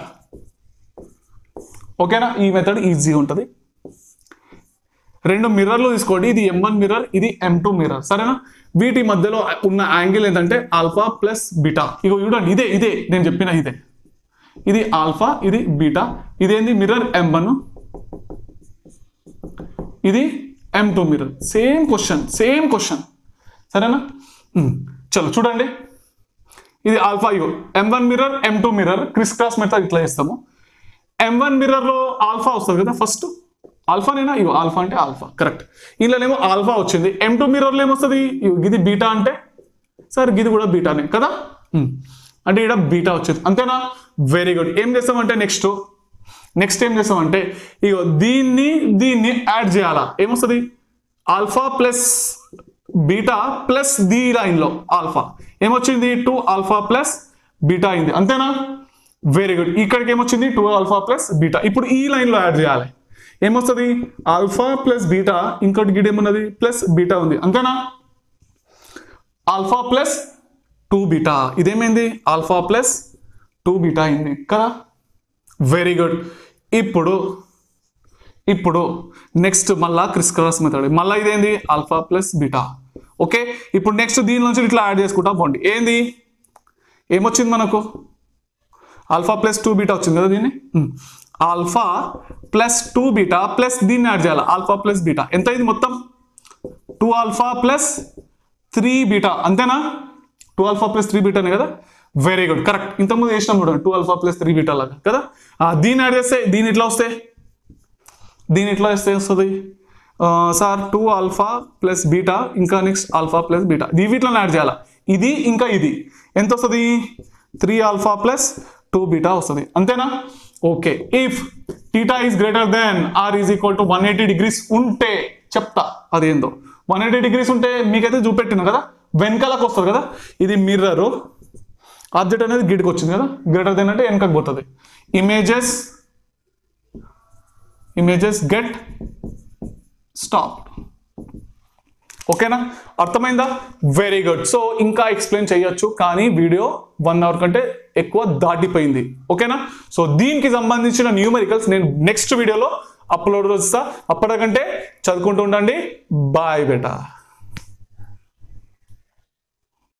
S1: ఓకేనా ఈ మెథడ్ ఈజీ ఉంటుంది రెండు మిర్రర్లు తీసుకోండి ఇది ఎం వన్ మిర్రర్ ఇది ఎం టూ మిర్రర్ సరేనా వీటి మధ్యలో ఉన్న యాంగిల్ ఏంటంటే ఆల్ఫా ప్లస్ బీటా ఇగో చూడండి ఇదే ఇదే నేను చెప్పిన ఇదే ఇది ఆల్ఫా ఇది బీటా ఇదేంది మిర్రర్ ఎం వన్ ఇది M two mirror same question same question సరేనా ఉమ్, చలో చూడండి ఇది ఆల్ఫా ఇగో M one mirror M two mirror criss cross method ఇట్లా చేస్తాము ఎం వన్ మిర్రర్లో ఆల్ఫా వస్తుంది కదా ఫస్ట్ ఆల్ఫానేనా ఇగో ఆల్ఫా అంటే ఆల్ఫా కరెక్ట్ ఇందులోనేమో ఆల్ఫా వచ్చింది ఎం టూ మిర్రర్లో ఏమొస్తుంది ఇగో ఇది బీటా అంటే సార్ ఇది కూడా బీటానే కదా ఉమ్. అంటే ఇక్కడ బీటా వచ్చింది అంతేనా వెరీ గుడ్ ఏం చేస్తామంటే నెక్స్ట్ నెక్స్ట్ ఏం చేస్తామంటే ఇగో దీన్ని దీన్ని యాడ్ చేయాలా ఏమొస్తుంది alpha plus beta plus the లైన్లో ఆల్ఫా ఏమొచ్చింది టూ ఆల్ఫా ప్లస్ బీటా అయింది అంతేనా వెరీ గుడ్ ఇక్కడికి ఏమొచ్చింది టూ ఆల్ఫా ప్లస్ బీటా ఇప్పుడు ఈ లైన్లో యాడ్ చేయాలి ఏమొస్తుంది ఆల్ఫా ప్లస్ బీటా ఇంకోటి గిడ్ ఏమున్నది ప్లస్ బీటా ఉంది అంతేనా ఆల్ఫా ప్లస్ టూ బీటా ఇదేమైంది ఆల్ఫా ప్లస్ టూ బీటా అయింది కదా వెరీ గుడ్ ఇప్పుడు ఇప్పుడు నెక్స్ట్ మళ్ళా క్రిస్ క్రాస్ మెథడ్ మళ్ళీ ఇదేంది ఆల్ఫా ప్లస్ బీటా ఓకే ఇప్పుడు నెక్స్ట్ దీని నుంచి ఇట్లా యాడ్ చేసుకుంటా పోండి ఏంది ఏమొచ్చింది మనకు ఆల్ఫా ప్లస్ టూ బీటా వచ్చింది కదా దీన్ని alpha plus two beta plus దీన్ని యాడ్ చేయాలి ఆల్ఫా ప్లస్ బీటా ఎంత అయింది మొత్తం two alpha plus three beta అంతేనా టూ ఆల్ఫా ప్లస్ త్రీ బీటానే కదా వెరీ గుడ్ కరెక్ట్ ఇంతకుముందు చేసినాం చూడండి two alpha plus three beta లాగా కదా ఆ, దీన్ని యాడ్ చేస్తే దీని ఇట్లా వస్తే దీని ఇట్లా వస్తే వస్తుంది ఆ, sir two alpha plus beta ఇంకా నెక్స్ట్ ఆల్ఫా ప్లస్ బీటా ఇవి ఇట్లా యాడ్ చేయాలి ఇది ఇంకా ఇది ఎంత వస్తుంది three alpha plus two beta వస్తుంది అంతేనా okay if theta is greater than or is equal to one eighty degrees ఉంటే చెప్తా అదేందో వన్ ఎయిటీ డిగ్రీస్ ఉంటే మీకైతే చూపెట్టిన కదా వెనకాలకు వస్తుంది కదా ఇది మిర్రరు ఆబ్జెక్ట్ అనేది గిడికి వచ్చింది కదా గ్రేటర్ దెన్ అంటే వెనకకు పోతుంది ఇమేజెస్ ఇమేజెస్ గెట్ స్టాప్ ఓకేనా అర్థమైందా వెరీ గుడ్ సో ఇంకా ఎక్స్ప్లెయిన్ చేయొచ్చు కానీ వీడియో వన్ అవర్ కంటే ఎక్కువ దాటిపోయింది ఓకేనా సో దీనికి సంబంధించిన న్యూమరికల్స్ నేను నెక్స్ట్ వీడియోలో అప్లోడ్ చేస్తా అప్పటికంటే చదువుకుంటూ ఉండండి బాయ్ బేటా